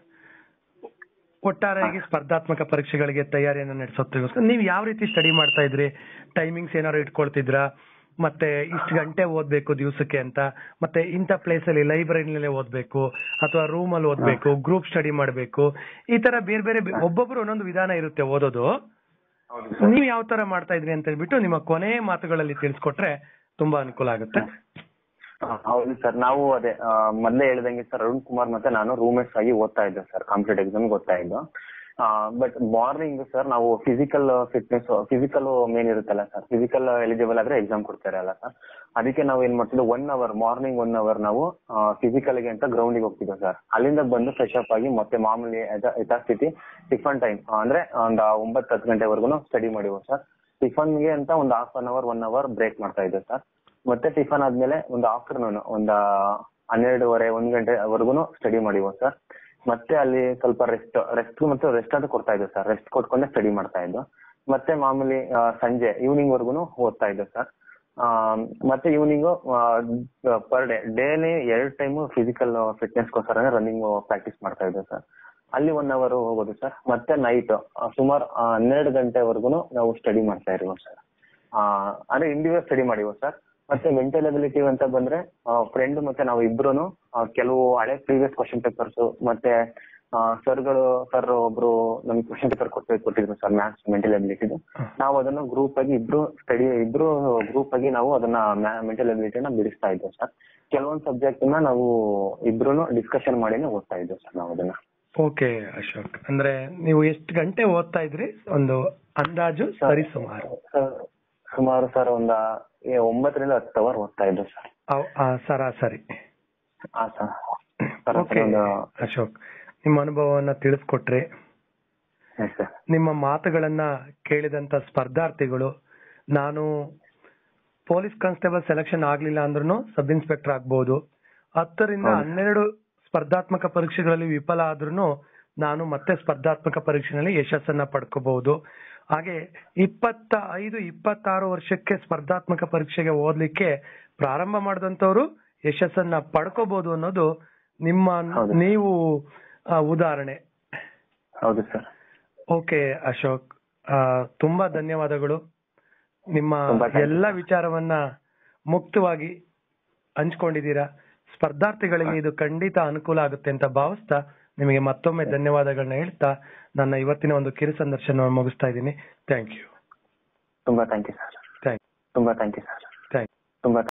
ಒಟ್ಟಾರೆಯಾಗಿ ಸ್ಪರ್ಧಾತ್ಮಕ ಪರೀಕ್ಷೆಗಳಿಗೆ ತಯಾರಿಯನ್ನು ನಡೆಸೋದಕ್ಕೋಸ್ಕರ ನೀವು ಯಾವ ರೀತಿ ಸ್ಟಡಿ ಮಾಡ್ತಾ ಇದ್ರಿ ಟೈಮಿಂಗ್ಸ್ ಏನಾದ್ರು ಇಟ್ಕೊಳ್ತಿದ್ರಾ ಮತ್ತೆ ಇಷ್ಟು ಗಂಟೆ ಓದ್ಬೇಕು ದಿವಸಕ್ಕೆ ಅಂತ ಮತ್ತೆ ಇಂಥ ಪ್ಲೇಸ್ ಅಲ್ಲಿ ಲೈಬ್ರರಿನಲ್ಲೇ ಓದ್ಬೇಕು ಅಥವಾ ರೂಮ್ ಅಲ್ಲಿ ಓದ್ಬೇಕು ಗ್ರೂಪ್ ಸ್ಟಡಿ ಮಾಡಬೇಕು ಈ ತರ ಬೇರೆ ಬೇರೆ ಬೆ- ಒಬ್ಬೊಬ್ರು ಒಂದೊಂದು ವಿಧಾನ ಇರುತ್ತೆ ಓದೋದು ಹೌದು ನೀವು ಯಾವ ತರ ಮಾಡ್ತಾ ಇದ್ರಿ ಅಂತ ಹೇಳ್ಬಿಟ್ಟು ನಿಮ್ಮ ಕೊನೆ ಮಾತುಗಳಲ್ಲಿ ತಿಳಿಸ್ಕೊಟ್ರೆ ತುಂಬಾ ಅನುಕೂಲ ಆಗುತ್ತೆ ಆ, ಹೌದು ಸರ್ ನಾವು ಅದೇ ಆ, ಮೊದ್ಲೇ ಹೇಳ್ದಂಗೆ ಸರ್ ಅರುಣ್ ಕುಮಾರ್ ಮತ್ತೆ ನಾನು ರೂಮ್ಮೇಟ್ಸ್ ಆಗಿ ಓದ್ತಾ ಇದ್ದೆ ಸರ್ ಕಾಂಪಿಟೇಟಿವ್ ಎಕ್ಸಾಮ್ ಓದ್ತಾ ಇದ್ದು ಬಟ್ ಮಾರ್ನಿಂಗ್ ಸರ್ ನಾವು ಫಿಸಿಕಲ್ ಫಿಟ್ನೆಸ್ ಫಿಸಿಕಲ್ ಮೇನ್ ಇರುತ್ತಲ್ಲ ಸರ್ ಫಿಸಿಕಲ್ ಎಲಿಜಿಬಲ್ ಆದ್ರೆ ಎಕ್ಸಾಮ್ ಕೊಡ್ತಾರೆ ಅಲ್ಲ ಸರ್ ಅದಕ್ಕೆ ನಾವು ಏನ್ ಮಾಡ್ತಿದ್ವಿ one hour morning one hour ನಾವು ಫಿಸಿಕಲ್ ಗೆ ಅಂತ ಗ್ರೌಂಡಿಗೆ ಹೋಗ್ತಿದ್ವಿ ಸರ್ ಅಲ್ಲಿಂದ ಬಂದು ಫ್ರೆಶ್ ಅಪ್ ಆಗಿ ಮತ್ತೆ ಮಾಮೂಲಿ ಯಥಾ- ಯಥಾಸ್ಥಿತಿ ಟಿಫನ್ ಟೈಮ್ ಅಂದ್ರೆ ಒಂದು ಒಂಬತ್ತು ಹತ್ತು ಗಂಟೆವರೆಗೂ ಸ್ಟಡಿ ಮಾಡಿವು ಸರ್ ಟಿಫನ್ ಗೆ ಅಂತ ಒಂದು half an hour one hour break ಮಾಡ್ತಾ ಇದ್ದೆ ಸರ್ ಮತ್ತೆ ಟಿಫನ್ ಆದ್ಮೇಲೆ ಒಂದು ಆಫ್ಟರ್ನೂನ್ ಒಂದು ಹನ್ನೆರಡುವರೆ ಒಂದ್ ಗಂಟೆವರೆಗೂ ಸ್ಟಡಿ ಮಾಡಿವು ಸರ್ ಮತ್ತೆ ಅಲ್ಲಿ ಸ್ವಲ್ಪ ರೆಸ್ಟ್ ರೆಸ್ಟ್ ಮತ್ತೆ ರೆಸ್ಟ್ ಅಂತ ಕೊಡ್ತಾ ಇದ್ದೆ ಸರ್ ರೆಸ್ಟ್ ಕೊಟ್ಕೊಂಡೆ ಸ್ಟಡಿ ಮಾಡ್ತಾ ಇದ್ದು ಮತ್ತೆ ಮಾಮೂಲಿ ಆ, ಸಂಜೆ ಈವ್ನಿಂಗ್ ವರ್ಗುನು ಓದ್ತಾ ಇದ್ದೆ ಸರ್ ಮತ್ತೆ ಈವ್ನಿಂಗ್ ಪರ್ ಡೇ ಡೇಲಿ ಎರಡು ಟೈಮ್ ಫಿಸಿಕಲ್ ಫಿಟ್ನೆಸ್ಗೋಸ್ಕರ ರನ್ನಿಂಗ್ ಪ್ರಾಕ್ಟೀಸ್ ಮಾಡ್ತಾ ಇದ್ದೆ ಸರ್ ಅಲ್ಲಿ ಒನ್ ಅವರ್ ಹೋಗೋದು ಸರ್ ಮತ್ತೆ ನೈಟ್ ಸುಮಾರು ಹನ್ನೆರಡು ಗಂಟೆವರೆಗೂ ನಾವು ಸ್ಟಡಿ ಮಾಡ್ತಾ ಇರುವ ಸರ್ ಅಂದ್ರೆ ಇಂಡಿವಿಜುವಲ್ ಸ್ಟಡಿ ಮಾಡಿವ ಸರ್ ಮತ್ತೆ ಮೆಂಟಲ್ ಎಬಿಲಿಟಿ ಅಂತ ಬಂದ್ರೆ ಫ್ರೆಂಡ್ ಮತ್ತೆ ನಾವು ಇಬ್ರು ಕೆಲವು ಹಳೆ ಪ್ರೀವಿಯಸ್ ಕ್ವಶನ್ ಪೇಪರ್ಸ್ ಮತ್ತೆ ಸರ್ಗಳು ಸರ್ ಒಬ್ರು ನಮ್ಗೆ ಕ್ವಶನ್ ಪೇಪರ್ ಕೊಟ್ಟು ಕೊಟ್ಟಿದ್ರು ಸರ್ ಮ್ಯಾಥ್ಸ್ ಮೆಂಟಲ್ ಎಬಿಲಿಟಿದು ನಾವು ಅದನ್ನ ಗ್ರೂಪ್ ಆಗಿ ಇಬ್ರು ಸ್ಟಡಿ ಇಬ್ರು ಗ್ರೂಪ್ ಆಗಿ ನಾವು ಅದನ್ನ ಮೆಂಟಲ್ ಎಬಿಲಿಟಿನ ಬಿಡಿಸ್ತಾ ಇದ್ದೇವೆ ಸರ್ ಕೆಲವೊಂದು ಸಬ್ಜೆಕ್ಟ್ ನ ನಾವು ಇಬ್ರು ಡಿಸ್ಕಷನ್ ಮಾಡಿನೇ ಓದ್ತಾ ಇದ್ದೇವೆ ಸರ್ ನಾವು ಅದನ್ನ ಓಕೆ ಅಶೋಕ್ ಅಂದ್ರೆ ನೀವು ಎಷ್ಟು ಗಂಟೆ ಓದ್ತಾ ಇದ್ರಿ ಒಂದು ಅಂದಾಜು ಸರಿ ಸುಮಾರು ಸರ್, ಸುಮಾರು ಸರ್ ಒಂದ ಏ, ಒಂಬತ್ತರಿಂದ ಹತ್ತು ಅವರ್ ಓದ್ತಾ ಇದ್ದೆ ಸರ್ ಅವ್- ಆ, ಸರಾಸರಿ ಹಾ ಸರ್ ಸರಾಸರಿ ಓಕೆ ಒಂದು ಅಶೋಕ್ ನಿಮ್ಮ ಅನುಭವವನ್ನ ತಿಳಿಸ್ಕೊಟ್ರಿ ಎಸ್ ಸರ್ ನಿಮ್ಮ ಮಾತುಗಳನ್ನ ಕೇಳಿದಂತ ಸ್ಪರ್ಧಾರ್ಥಿಗಳು ನಾನು ಪೊಲೀಸ್ ಕಾನ್ಸ್ಟೇಬಲ್ ಸೆಲೆಕ್ಷನ್ ಆಗ್ಲಿಲ್ಲ ಅಂದ್ರೂ ಸಬ್ ಇನ್ಸ್ಪೆಕ್ಟರ್ ಆಗ್ಬಹುದು ಹತ್ತರಿಂದ ಹೌದು. ಹನ್ನೆರಡು ಸ್ಪರ್ಧಾತ್ಮಕ ಪರೀಕ್ಷೆಗಳಲ್ಲಿ ವಿಫಲ ಆದ್ರೂ ನಾನು ಮತ್ತೆ ಸ್ಪರ್ಧಾತ್ಮಕ ಪರೀಕ್ಷೆನಲ್ಲಿ ಯಶಸ್ಸನ್ನ ಪಡ್ಕೋಬಹುದು ಹಾಗೆ ಇಪ್ಪತ್ತ ಐದು ಇಪ್ಪತ್ತಾರು ವರ್ಷಕ್ಕೆ ಸ್ಪರ್ಧಾತ್ಮಕ ಪರೀಕ್ಷೆಗೆ ಓದ್ಲಿಕ್ಕೆ ಪ್ರಾರಂಭ ಮಾಡಿದಂತವ್ರು ಯಶಸ್ಸನ್ನ ಪಡ್ಕೋಬಹುದು ಅನ್ನೋದು ನಿಮ್ಮ ಹೌದು. ನೀವು ಆ, ಉದಾಹರಣೆ ಹೌದು ಸರ್ ಓಕೆ ಅಶೋಕ್ ಆ, ತುಂಬಾ ಧನ್ಯವಾದಗಳು ನಿಮ್ಮ ತುಂಬಾ thank you. ಎಲ್ಲ ವಿಚಾರವನ್ನ ಮುಕ್ತವಾಗಿ ಹಂಚ್ಕೊಂಡಿದ್ದೀರಾ ಸ್ಪರ್ಧಾರ್ಥಿಗಳಿಗೆ ಇದು ಖಂಡಿತ ಅನುಕೂಲ ಆಗುತ್ತೆ ಅಂತ ಭಾವಿಸ್ತಾ ನಿಮಗೆ ಮತ್ತೊಮ್ಮೆ ಧನ್ಯವಾದಗಳನ್ನ ಹೇಳ್ತಾ ನನ್ನ ಇವತ್ತಿನ ಒಂದು ಕಿರು ಸಂದರ್ಶನವನ್ನು ಮುಗಿಸ್ತಾ ಇದ್ದೀನಿ ಥ್ಯಾಂಕ್ ಯು ತುಂಬಾ ಥ್ಯಾಂಕ್ ಯು ಸರ್ ಥ್ಯಾಂಕ್ ತುಂಬಾ ಥ್ಯಾಂಕ್ ಯು ಸರ್ ಥ್ಯಾಂಕ್ ತುಂಬಾ